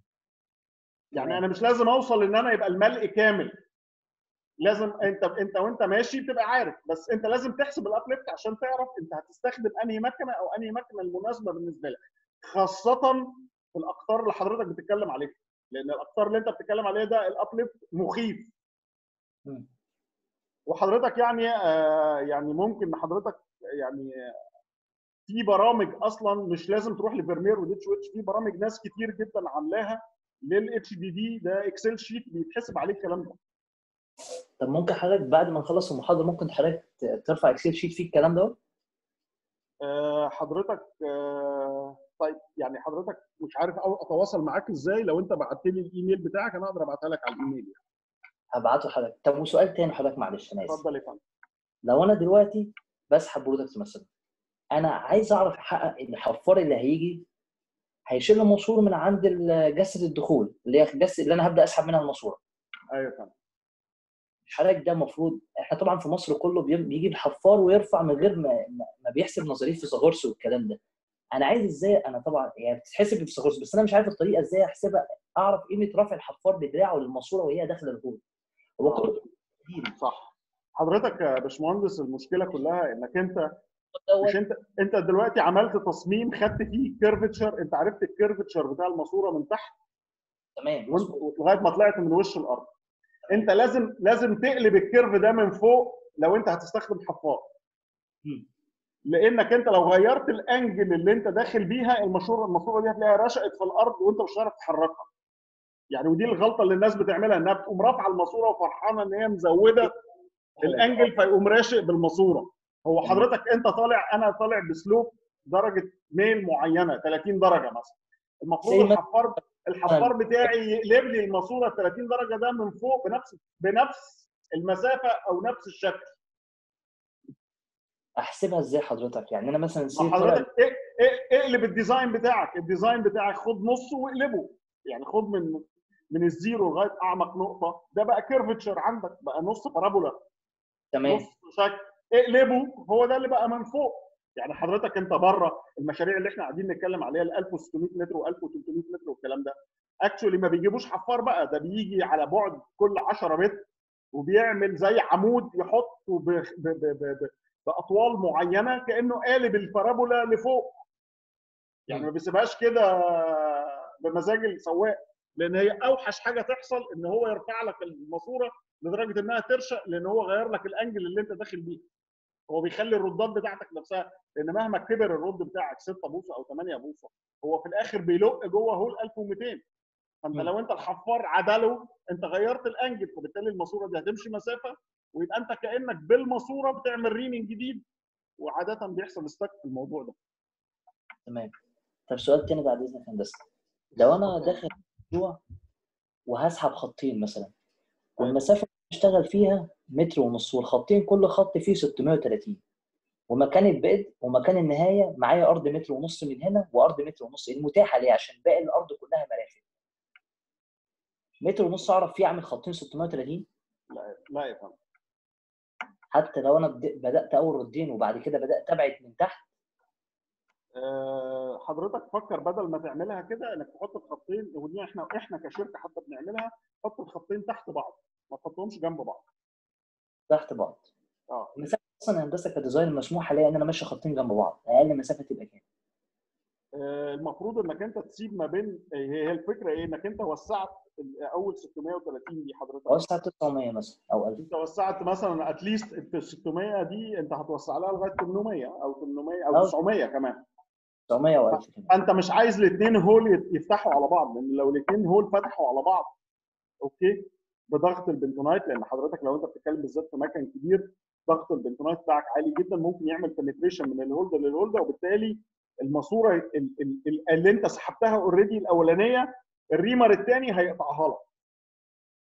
يعني انا مش لازم اوصل ان انا يبقى الملء كامل لازم انت انت وانت ماشي بتبقى عارف بس انت لازم تحسب الابليفت عشان تعرف انت هتستخدم انهي مكنه او انهي مكنه المناسبه بالنسبه لك خاصه في الاقطار اللي حضرتك بتتكلم عليها لان الاقطار اللي انت بتتكلم عليها ده الابليفت مخيف مم. وحضرتك يعني آه يعني ممكن حضرتك يعني في برامج اصلا مش لازم تروح لفيرمير وديتش ويتش في برامج ناس كتير جدا عاملاها للاتش دي دي ده اكسل شيت بيتحسب عليه الكلام ده طب ممكن حضرتك بعد ما نخلص المحاضره ممكن حضرتك ت- ترفع اكسل شيت فيه الكلام ده آه، حضرتك آه، طيب يعني حضرتك مش عارف أو اتواصل معاك ازاي لو انت بعت لي الايميل بتاعك انا اقدر ابعتها لك على الايميل يعني. هبعته لحضرتك طب وسؤال تاني حضرتك معلش انا اسف اتفضل يا فندم لو انا دلوقتي بسحب برودكت مثلا انا عايز اعرف احقق ان الحفار اللي هيجي هيشيل الماسوره من عند ال- جسر الدخول اللي هي الجسر اللي انا هبدا اسحب منها الماسوره ايوه يا فندم مش حضرتك ده المفروض احنا طبعا في مصر كله بي- بيجي الحفار ويرفع من غير ما ما- ما بيحسب نظريه فيثاغورس والكلام ده انا عايز ازاي انا طبعا هي بتتحسب بفيثاغورس بس انا مش عارف الطريقه ازاي احسبها اعرف قيمه رفع الحفار بدراعه للماسوره وهي داخله الهول هو آه. كله تقديري. صح حضرتك يا باشمهندس المشكله كلها انك انت دوت مش انت انت دلوقتي عملت تصميم خدت فيه كيرفتشر انت عرفت الكيرفتشر بتاع الماسوره من تحت تمام وانت مظبوط. لغايه ما طلعت من وش الارض انت لازم لازم تقلب الكيرف ده من فوق لو انت هتستخدم حفار مم. لانك انت لو غيرت الانجل اللي انت داخل بيها الماسوره الماسوره دي هتلاقيها رشقت في الارض وانت مش هتعرف تحركها يعني ودي الغلطه اللي الناس بتعملها انها بتقوم رافعه الماسوره وفرحانه ان هي مزوده الانجل فيقوم راشق بالماسوره هو حضرتك انت طالع انا طالع بسلوب درجه ميل معينه 30 درجه مثلا المفروض زي ما- الحفار الحفار بتاعي يقلب لي الماسوره 30 درجه ده من فوق بنفس بنفس المسافه او نفس الشكل احسبها ازاي حضرتك يعني انا مثلا ما سي طلع حضرتك اق- اق- اقلب الديزاين بتاعك الديزاين بتاعك خد نصه واقلبه يعني خد من من الزيرو لغايه اعمق نقطه ده بقى كيرفتشر عندك بقى نص بارابولا تمام نص شكل اقلبه هو ده اللي بقى من فوق يعني حضرتك انت بره المشاريع اللي احنا قاعدين نتكلم عليها ال 1600 متر و1300 متر والكلام ده اكشولي ما بيجيبوش حفار بقى ده بيجي على بعد كل 10 متر وبيعمل زي عمود يحطه ب... ب... ب... ب... ب... باطوال معينه كانه قالب البارابولا لفوق يعني ما بيسيبهاش كده بمزاج السواق لان هي اوحش حاجه تحصل ان هو يرفع لك الماسوره لدرجه انها ترشق لان هو غير لك الانجل اللي انت داخل بيه هو بيخلي الردات بتاعتك نفسها لان مهما كبر الرد بتاعك 6 بوصه او 8 بوصه هو في الاخر بيلق جوه هول 1200 فانت مم. لو انت الحفار عدله انت غيرت الانجل فبالتالي الماسوره دي هتمشي مسافه ويبقى انت كانك بالماسوره بتعمل ريمنج جديد وعاده بيحصل ستك في الموضوع ده تمام طب سؤال تاني بعد اذنك يا هندسه لو انا داخل مشروع وهسحب خطين مثلا والمسافه اللي بشتغل فيها متر ونص والخطين كل خط فيه 630 ومكان البدء ومكان النهايه معايا ارض متر ونص من هنا وارض متر ونص المتاحه ليه عشان باقي الارض كلها مرافق متر ونص اعرف فيه اعمل خطين 630 لا لا يا فندم حتى لو انا بد- بدات اول ردين وبعد كده بدات ابعد من تحت آه، حضرتك فكر بدل ما تعملها كده انك تحط الخطين ودي احنا احنا كشركه حتى بنعملها حط الخطين تحت بعض ما تحطهمش جنب بعض تحت بعض اه المسافه اصلا يا هندسه كديزاين مسموح ليا ان انا ماشي خطين جنب بعض اقل مسافه تبقى كام آه، المفروض انك انت تسيب ما بين هي هي الفكره ايه انك انت وسعت ال- اول 630 دي حضرتك اوسع 900 مثلا او 1000 انت وسعت مثلا اتليست ال 600 دي انت هتوسع لها لغايه 800 او 800 او أو- 900 كمان 900 او 1000 كمان انت مش عايز الاثنين هول يت- يفتحوا على بعض لان لو الاثنين هول فتحوا على بعض اوكي بضغط البنتونايت لان حضرتك لو انت بتتكلم بالذات في مكان كبير ضغط البنتونايت بتاعك عالي جدا ممكن يعمل بنتريشن من الهولدر للهولدر وبالتالي الماسوره ال- ال- ال- اللي انت سحبتها اوريدي الاولانيه الريمر الثاني هيقطعها لك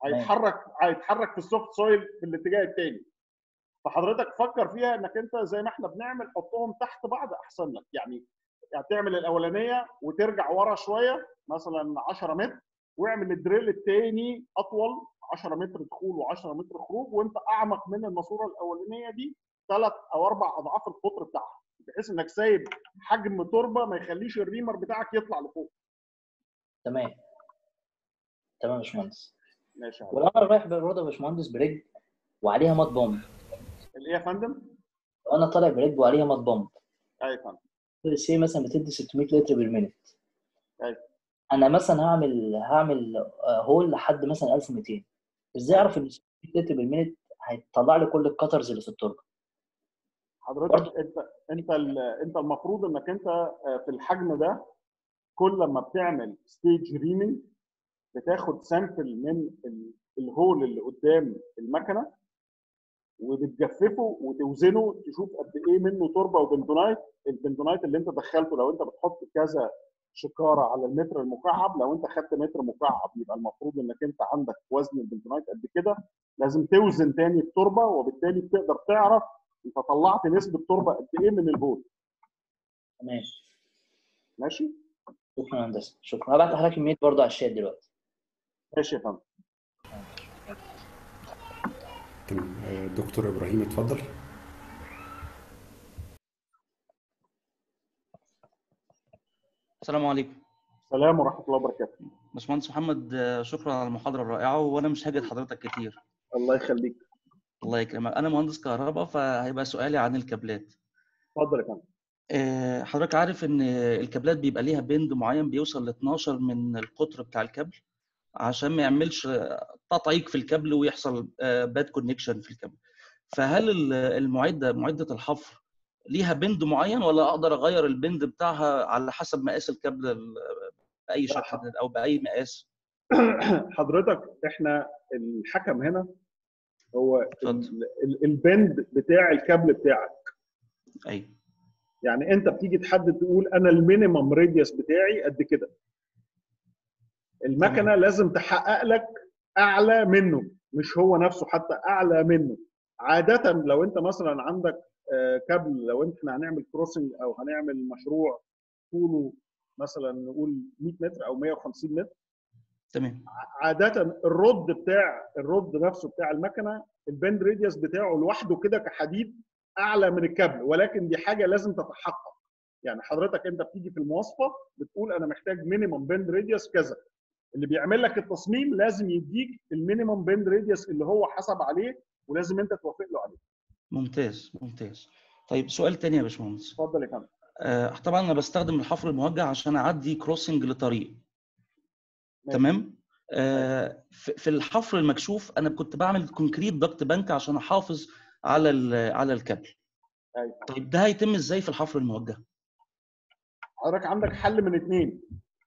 هيتحرك هيتحرك في السوفت سويل في الاتجاه الثاني فحضرتك فكر فيها انك انت زي ما احنا بنعمل حطهم تحت بعض احسن لك يعني يعني تعمل الاولانيه وترجع ورا شويه مثلا 10 متر واعمل الدريل الثاني اطول 10 متر دخول و10 متر خروج وانت اعمق من الماسوره الاولانيه دي ثلاث او اربع اضعاف القطر بتاعها بحيث انك سايب حجم تربه ما يخليش الريمر بتاعك يطلع لفوق تمام تمام يا باشمهندس ماشي يا ولو انا رايح برضه يا باشمهندس برجل وعليها مات بامب الايه يا فندم؟ لو انا طالع برجل وعليها مات بامب ايوه يا فندم سي مثلا بتدي 600 لتر بالمينت ايوه انا مثلا هعمل هعمل آه، هول لحد مثلا 1200 ازاي اعرف ان 600 لتر بالمينت هيطلع لي كل الكترز اللي في التربه حضرتك انت انت ال- انت المفروض انك انت آه، في الحجم ده كل ما بتعمل ستيج ريمنج بتاخد سامبل من ال- الهول اللي قدام المكنه وبتجففه وتوزنه تشوف قد ايه منه تربه وبنتونايت البنتونايت اللي انت دخلته لو انت بتحط كذا شكاره على المتر المكعب لو انت خدت متر مكعب يبقى المفروض انك انت عندك وزن البنتونايت قد كده لازم توزن تاني التربه وبالتالي بتقدر تعرف انت طلعت نسبه تربه قد ايه من الهول تمام ماشي شكرا يا هندسه شكرا هبعت لحضرتك الميت برضه على الشات دلوقتي ماشي يا فندم تمام آه، دكتور ابراهيم اتفضل السلام عليكم سلام ورحمه الله وبركاته باشمهندس محمد آه، شكرا على المحاضرة الرائعة وأنا مش هاجد حضرتك كتير الله يخليك الله يكرمك أنا مهندس كهرباء فهيبقى سؤالي عن الكابلات اتفضل يا فندم آه، حضرتك عارف إن الكابلات بيبقى ليها بند معين بيوصل ل 12 من القطر بتاع الكابل عشان ما يعملش آه، تطعيق في الكابل ويحصل باد كونكشن في الكابل فهل ال- المعدة معدة الحفر ليها بند معين ولا أقدر أغير البند بتاعها على حسب مقاس الكابل ال- بأي شكل أو بأي مقاس؟ حضرتك احنا الحكم هنا هو اتفضل. ال- ال- البند بتاع الكابل بتاعك أيوه يعني انت بتيجي تحدد تقول انا المينيمم راديوس بتاعي قد كده المكنه تمام. لازم تحقق لك اعلى منه مش هو نفسه حتى اعلى منه عاده لو انت مثلا عندك آه، كابل لو انت احنا هنعمل كروسنج او هنعمل مشروع طوله مثلا نقول 100 متر او 150 متر تمام عاده الرد بتاع الرد نفسه بتاع المكنه البند راديوس بتاعه لوحده كده كحديد اعلى من الكابل ولكن دي حاجه لازم تتحقق يعني حضرتك انت بتيجي في المواصفه بتقول انا محتاج مينيمم بند راديوس كذا اللي بيعمل لك التصميم لازم يديك المينيمم بند راديوس اللي هو حسب عليه ولازم انت توافق له عليه ممتاز ممتاز طيب سؤال تاني يا باشمهندس اتفضل يا فندم آه طبعا انا بستخدم الحفر الموجه عشان اعدي كروسنج لطريق ماشي. تمام آه في في الحفر المكشوف انا كنت بعمل كونكريت ضغط بنك عشان احافظ على ال- على الكابل ايوه طيب ده هيتم ازاي في الحفر الموجه حضرتك عندك حل من اثنين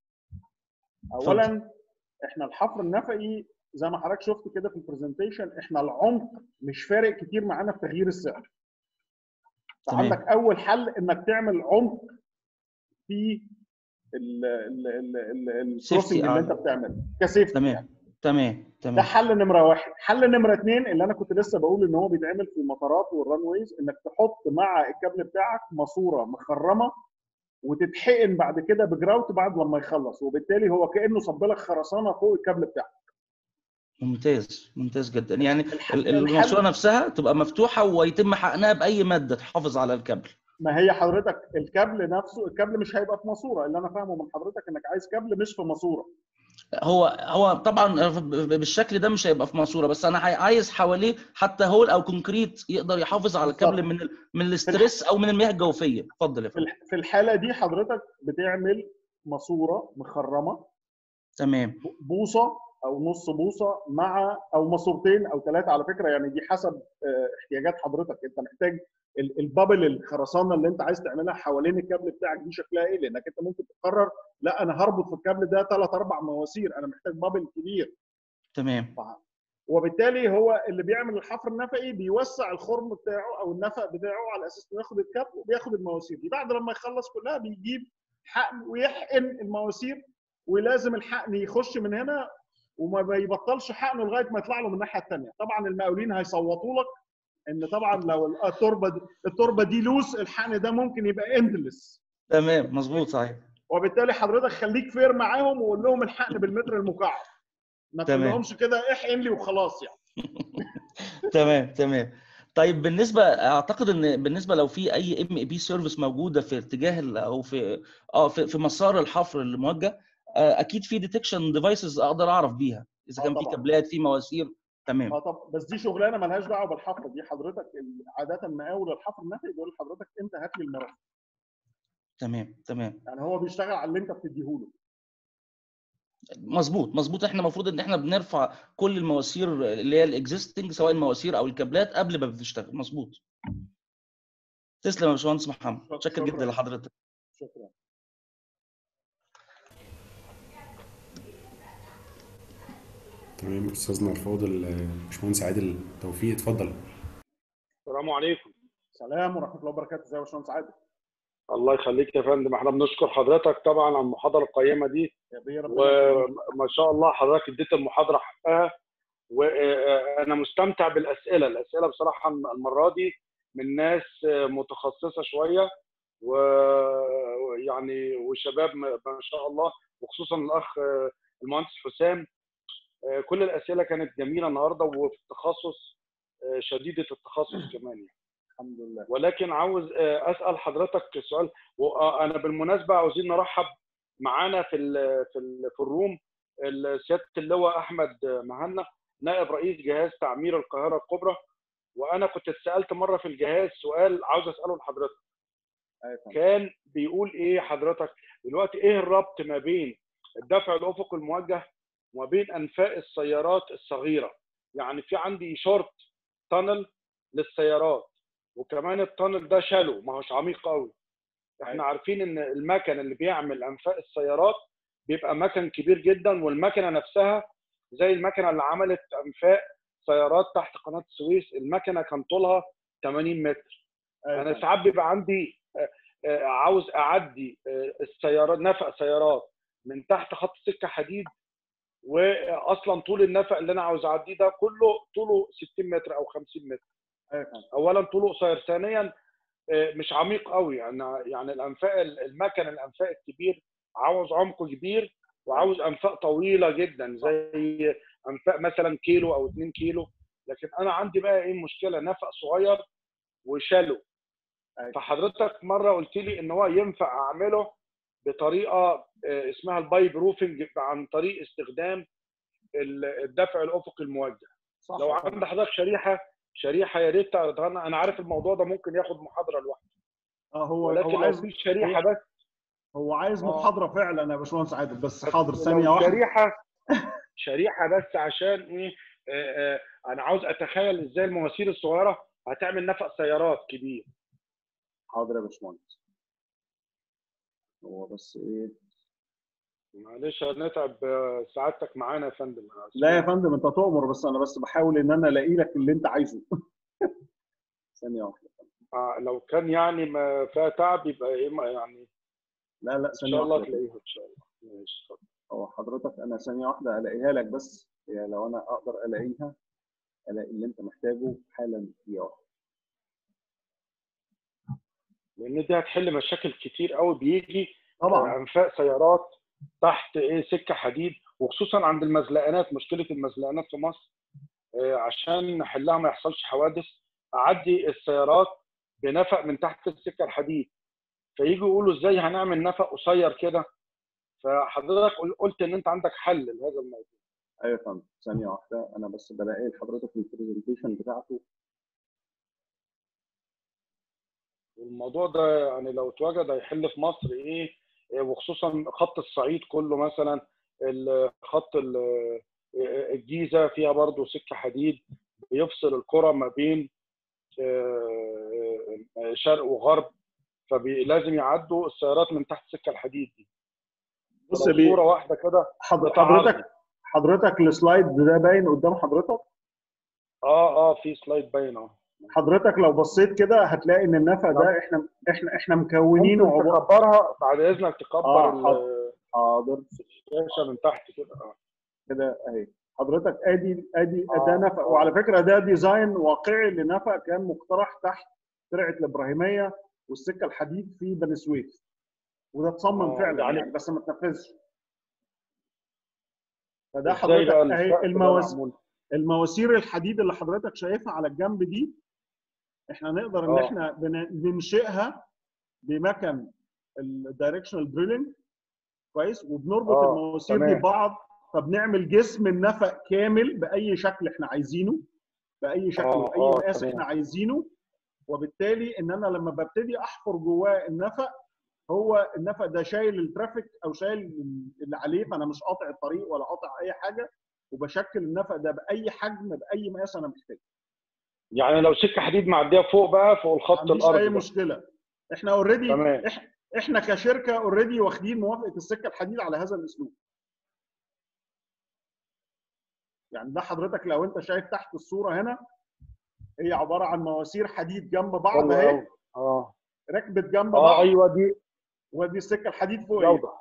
اولا احنا الحفر النفقي زي ما حضرتك شفت كده في البرزنتيشن احنا العمق مش فارق كتير معانا في تغيير السعر تمام. فعندك اول حل انك تعمل عمق في ال- ال- ال- ال- الكروسنج اللي أعلى. انت بتعمله كسيفتي تمام تمام ده تمام حل نمره واحد حل نمره اثنين اللي انا كنت لسه بقول ان هو بيتعمل في المطارات والران ويز انك تحط مع الكابل بتاعك ماسوره مخرمه وتتحقن بعد كده بجراوت بعد لما يخلص وبالتالي هو كانه صب لك خرسانه فوق الكابل بتاعك ممتاز ممتاز جدا يعني الح- ال- الحل- الماسوره نفسها تبقى مفتوحه ويتم حقنها باي ماده تحافظ على الكابل ما هي حضرتك الكابل نفسه الكابل مش هيبقى في ماسوره اللي انا فاهمه من حضرتك انك عايز كابل مش في ماسوره هو هو طبعا بالشكل ده مش هيبقى في ماسوره بس انا عاي- عايز حواليه حتى هول او كونكريت يقدر يحافظ على الكابل بالظبط. من ال- من الاسترس او من المياه الجوفيه اتفضل يا في فندم الح- في الحاله دي حضرتك بتعمل ماسوره مخرمه تمام بوصه او نص بوصه مع او ماسورتين او ثلاثه على فكره يعني دي حسب آه، احتياجات حضرتك انت محتاج ال- البابل الخرسانه اللي انت عايز تعملها حوالين الكابل بتاعك دي شكلها ايه لانك انت ممكن تقرر لا انا هربط في الكابل ده ثلاث اربع مواسير انا محتاج بابل كبير تمام وبالتالي هو اللي بيعمل الحفر النفقي بيوسع الخرم بتاعه او النفق بتاعه على اساس انه ياخد الكابل وبياخد المواسير دي بعد لما يخلص كلها بيجيب حقن ويحقن المواسير ولازم الحقن يخش من هنا وما بيبطلش حقنه لغايه ما يطلع له من الناحيه الثانيه طبعا المقاولين هيصوتوا لك ان طبعا لو التربه دي التربه دي لوس الحقن ده ممكن يبقى اندلس تمام مظبوط صحيح وبالتالي حضرتك خليك فير معاهم وقول لهم الحقن بالمتر المكعب ما تمام. تقولهمش كده احقن لي وخلاص يعني تمام تمام طيب بالنسبه اعتقد ان بالنسبه لو في اي ام اي بي سيرفيس موجوده في اتجاه ال- او في اه في, في مسار الحفر الموجه آه، اكيد في ديتكشن ديفايسز اقدر اعرف بيها اذا آه كان في طبعاً. كابلات في مواسير تمام اه طب بس دي شغلانه ملهاش دعوه بالحفر دي حضرتك ال- عاده مقاول الحفر النفقي بيقول لحضرتك انت هات لي المرافق تمام تمام يعني هو بيشتغل على اللي انت بتديهوله مظبوط مظبوط احنا المفروض ان احنا بنرفع كل المواسير اللي هي الاكزيستنج سواء المواسير او الكابلات قبل ما بتشتغل مظبوط تسلم يا باشمهندس محمد شكراً. شكرا جدا لحضرتك شكرا تمام استاذنا الفاضل آه، باشمهندس عادل توفيق اتفضل السلام عليكم سلام ورحمه الله وبركاته ازي يا باشمهندس عادل الله يخليك يا فندم احنا بنشكر حضرتك طبعا على المحاضره القيمه دي يا بيه ربنا يخليك. وما شاء الله حضرتك اديت المحاضره حقها وانا مستمتع بالاسئله الاسئله بصراحه المره دي من ناس متخصصه شويه ويعني وشباب ما شاء الله وخصوصا الاخ المهندس حسام كل الاسئله كانت جميله النهارده وفي التخصص شديده التخصص كمان يعني. الحمد لله ولكن عاوز اسال حضرتك سؤال وانا بالمناسبه عاوزين نرحب معانا في ال في ال في الروم سياده اللواء احمد مهنا نائب رئيس جهاز تعمير القاهره الكبرى وانا كنت اتسالت مره في الجهاز سؤال عاوز اساله لحضرتك أيوة فندم. كان بيقول ايه حضرتك دلوقتي ايه الربط ما بين الدفع الافقي الموجه وما بين انفاق السيارات الصغيره يعني في عندي شورت تانل للسيارات وكمان التانل ده شالو ما هوش عميق قوي احنا أيوة. عارفين ان المكن اللي بيعمل انفاق السيارات بيبقى مكن كبير جدا والمكنه نفسها زي المكنه اللي عملت انفاق سيارات تحت قناه السويس المكنه كان طولها 80 متر أيوة انا فندم. ساعات بيبقى عندي آه، آه، عاوز اعدي آه، السيارات نفق سيارات من تحت خط سكه حديد واصلا طول النفق اللي انا عاوز اعديه ده كله طوله 60 متر او 50 متر أيوة فندم. اولا طوله قصير ثانيا آه، مش عميق قوي يعني يعني الانفاق المكن الانفاق الكبير عاوز عمق كبير وعاوز انفاق طويله جدا زي انفاق مثلا كيلو او 2 كيلو لكن انا عندي بقى ايه المشكله نفق صغير وشالو أيوة. فحضرتك مره قلت لي ان هو ينفع اعمله بطريقه آه، اسمها الباي بروفنج عن طريق استخدام ال- الدفع الافقي الموجه صح لو يا فندم. عند حضرتك شريحه شريحه يا ريت تعرضها لنا انا عارف الموضوع ده ممكن ياخد محاضره لوحده اه هو ولكن هو لو عايز في شريحه بس هو عايز آه. محاضره فعلا يا باشمهندس عادل بس حاضر لو ثانيه واحده شريحه شريحه بس عشان ايه آه، آه، انا عاوز اتخيل ازاي المواسير الصغيره هتعمل نفق سيارات كبير حاضر يا باشمهندس هو بس ايه معلش هنتعب آه، سعادتك معانا يا فندم لا يا فندم انت تؤمر بس انا بس بحاول ان انا الاقي لك اللي انت عايزه ثانيه واحده آه، لو كان يعني ما فيها تعب يبقى ايه ما- يعني لا لا ان ثانيه شاء الله واحده تلاقيها ان شاء الله ماشي اتفضل. هو حضرتك انا ثانيه واحده الاقيها لك بس يعني لو انا اقدر الاقيها الاقي اللي انت محتاجه حالا دقيقه واحده لان دي هتحل مشاكل كتير قوي بيجي طبعا انفاق سيارات تحت ايه سكه حديد وخصوصا عند المزلقانات مشكله المزلقانات في مصر آه، عشان نحلها ما يحصلش حوادث اعدي السيارات بنفق من تحت السكه الحديد فيجوا يقولوا ازاي هنعمل نفق قصير كده فحضرتك قل- قلت ان انت عندك حل لهذا الموضوع ايوه يا فندم ثانيه واحده انا بس بلاقي لحضرتك البرزنتيشن بتاعته والموضوع ده يعني لو اتوجد هيحل في مصر ايه إيه، وخصوصا خط الصعيد كله مثلا ال- خط ال- الجيزه فيها برضو سكه حديد بيفصل القرى ما بين آه، آه، شرق وغرب فلازم يعدوا السيارات من تحت السكه الحديد دي بص لو يا بيه صوره واحده كده حضر- بتعرض. حضرتك حضرتك السلايد ده باين قدام حضرتك اه اه في سلايد باين اهو حضرتك لو بصيت كده هتلاقي ان النفق ده احنا احنا احنا مكونينه ممكن عباره تكبرها بعد اذنك تكبر آه، ال- حاضر. حاضر الشاشه من تحت كده اه كده اهي حضرتك ادي ادي آه، ده نفق آه. وعلى فكره ده ديزاين واقعي لنفق كان مقترح تحت ترعه الابراهيميه والسكه الحديد في بني سويف وده اتصمم آه، فعلا يعني- يعني بس ما اتنفذش فده ازاي حضرتك بقى اهي السقف ده المواسير معمول؟ المواسير الحديد اللي حضرتك شايفها على الجنب دي احنا نقدر ان آه. احنا بن- بننشئها بمكن الدايركشنال دريلنج كويس وبنربط آه، المواسير دي تمام. ببعض فبنعمل جسم النفق كامل باي شكل احنا عايزينه باي شكل آه، واي آه، مقاس تمام. احنا عايزينه وبالتالي ان انا لما ببتدي احفر جواه النفق هو النفق ده شايل الترافيك او شايل اللي عليه فانا مش قاطع الطريق ولا قاطع اي حاجه وبشكل النفق ده باي حجم باي مقاس انا محتاجه يعني لو سكه حديد معديه فوق بقى فوق ما الخط عنديش الارض اي ده. مشكله احنا اوريدي تمام. احنا كشركه اوريدي واخدين موافقه السكه الحديد على هذا الاسلوب يعني ده حضرتك لو انت شايف تحت الصوره هنا هي عباره عن مواسير حديد جنب بعض حلو اهي أوي. اه ركبت جنب اه بعض ايوه دي ودي السكه الحديد فوق ايه جوده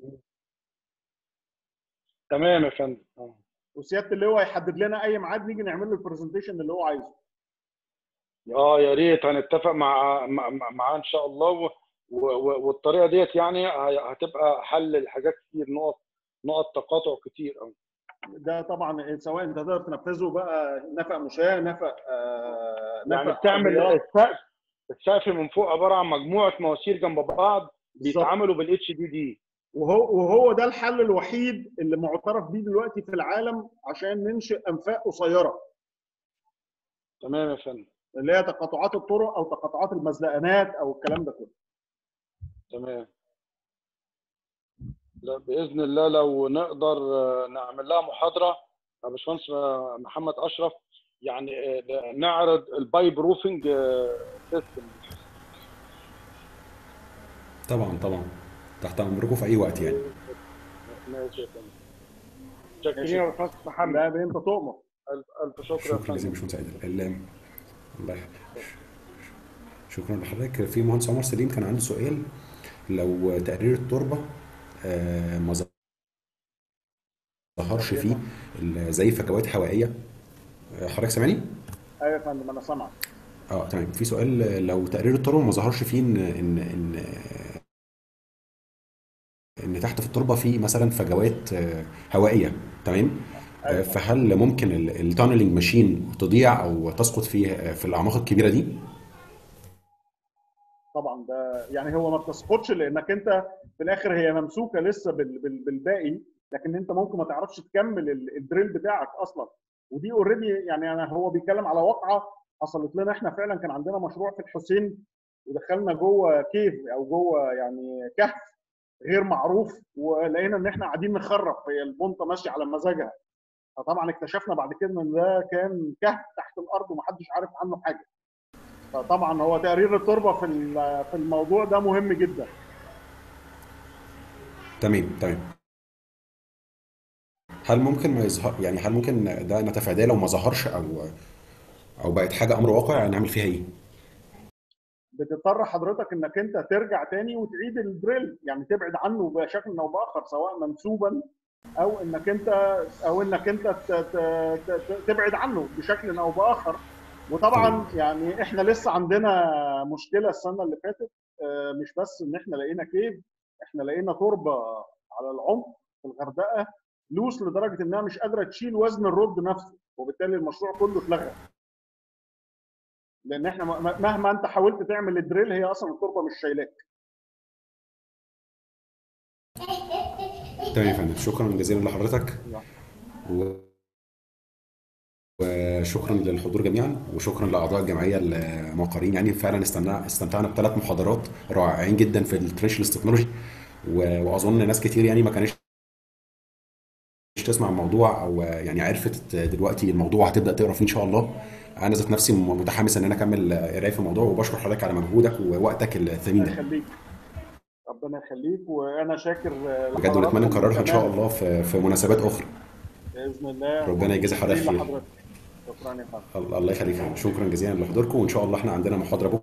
تمام يا فندم آه. وسياده اللواء يحدد لنا اي ميعاد نيجي نعمل له البرزنتيشن اللي هو عايزه اه يا ريت هنتفق مع مع- مع- معاه ان شاء الله و... و... و- والطريقه ديت يعني ه- هتبقى حل لحاجات كتير نقط نقط تقاطع كتير قوي ده طبعا سواء انت تقدر تنفذه بقى نفق مشاة نفق آه يعني نفق بتعمل عربيات. السقف السقف من فوق عباره عن مجموعه مواسير جنب بعض بيتعاملوا بالاتش دي دي وهو وهو ده الحل الوحيد اللي معترف بيه دلوقتي في العالم عشان ننشئ انفاق قصيره تمام يا فندم اللي هي تقاطعات الطرق او تقاطعات المزلقانات او الكلام ده كله تمام لا باذن الله لو نقدر آه، نعمل لها محاضره يا باشمهندس آه، محمد اشرف يعني آه، نعرض البايب روفنج سيستم طبعا طبعا تحت امركم في اي وقت يعني ماشي يا فندم شكرا يا باشمهندس محمد لا انت تؤمر الف الف شكر يا شكرا فندم جزيلا باشمهندس عادل ال- الله يح- شكرا لحضرتك في مهندس عمر سليم كان عنده سؤال لو تقرير التربه آه، ما ظهرش فيه ال- زي فجوات هوائيه آه، حضرتك سامعني؟ ايوه يا فندم انا سامعك اه تمام في سؤال لو تقرير التربه ما ظهرش فيه ان ان ان ان تحت في التربه في مثلا فجوات آه، هوائيه تمام آه، فهل ممكن التانلينج ماشين تضيع او تسقط في في الاعماق الكبيره دي؟ طبعا ده يعني هو ما بتسقطش لانك انت في الاخر هي ممسوكه لسه بال- بال- بالباقي لكن انت ممكن ما تعرفش تكمل ال- الدريل بتاعك اصلا ودي اوريدي يعني انا هو بيتكلم على واقعه حصلت لنا احنا فعلا كان عندنا مشروع في الحسين ودخلنا جوه كيف او جوه يعني كهف غير معروف ولقينا ان احنا قاعدين نخرف هي البنطه ماشيه على مزاجها فطبعا اكتشفنا بعد كده ان ده كان كهف تحت الارض ومحدش عارف عنه حاجه فطبعا هو تقرير التربه في ال- في الموضوع ده مهم جدا تمام تمام هل ممكن ما يظهر يعني هل ممكن ده نتفاداه لو ما ظهرش او او بقت حاجه امر واقع نعمل فيها ايه؟ بتضطر حضرتك انك انت ترجع تاني وتعيد الدريل يعني تبعد عنه بشكل او باخر سواء منسوبا او انك انت او انك انت ت- ت- ت- تبعد عنه بشكل او باخر وطبعا يعني احنا لسه عندنا مشكله السنه اللي فاتت آه، مش بس ان احنا لقينا كيف احنا لقينا تربه على العمق في الغردقه لوس لدرجه انها مش قادره تشيل وزن الرد نفسه وبالتالي المشروع كله اتلغى لان احنا م- مهما انت حاولت تعمل الدريل هي اصلا التربه مش شايلاك تمام يا فندم شكرا جزيلا لحضرتك و... وشكرا للحضور جميعا وشكرا لاعضاء الجمعيه الموقرين يعني فعلا استمتعنا استمتعنا بثلاث محاضرات رائعين جدا في التريشلس تكنولوجي و... واظن ناس كتير يعني ما كانش تسمع الموضوع او يعني عرفت دلوقتي الموضوع هتبدا تقرا فيه ان شاء الله انا ذات نفسي متحمس ان انا اكمل قرايه في الموضوع وبشكر حضرتك على مجهودك ووقتك الثمين ربنا ده يخليك ربنا يخليك وانا شاكر بجد ونتمنى نكررها ان شاء الله في في مناسبات اخرى باذن الله ربنا يجازي حضرتك شكراً خير. لحضرتك. شكرا يا فندم الله يخليك يا فندم. شكرا جزيلا لحضوركم وان شاء الله احنا عندنا محاضره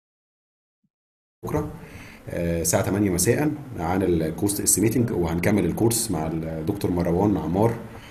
بكره آه، الساعه 8 مساء عن الكوست استيميتنج وهنكمل الكورس مع الدكتور مروان عمار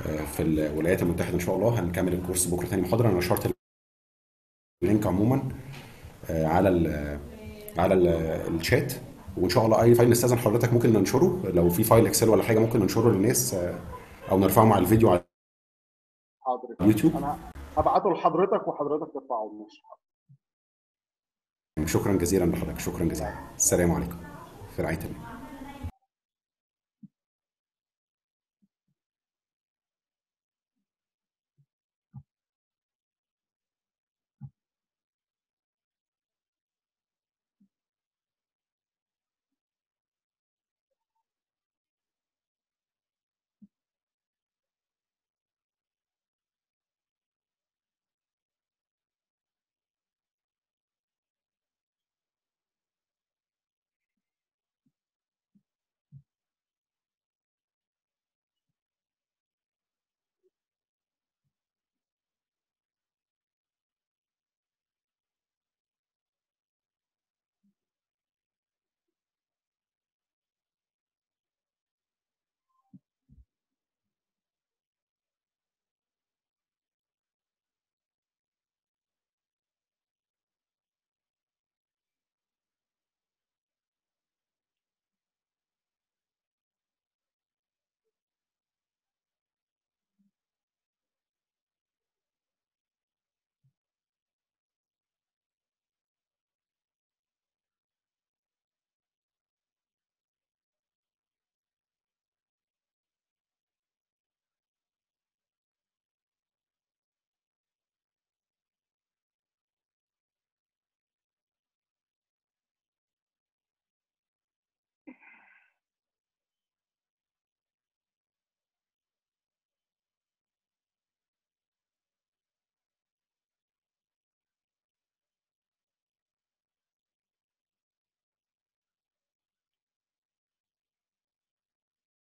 آه، في الولايات المتحده ان شاء الله هنكمل الكورس بكره تاني محاضره انا نشرت اللينك عموما آه، على ال على ال الشات وان شاء الله اي فايل نستاذن حضرتك ممكن ننشره لو في فايل اكسل ولا حاجه ممكن ننشره للناس آه، او نرفعه مع الفيديو على حاضر اليوتيوب انا هبعته لحضرتك وحضرتك ترفعه ماشي شكرا جزيلا لحضرتك شكرا جزيلا السلام عليكم في رعايه الله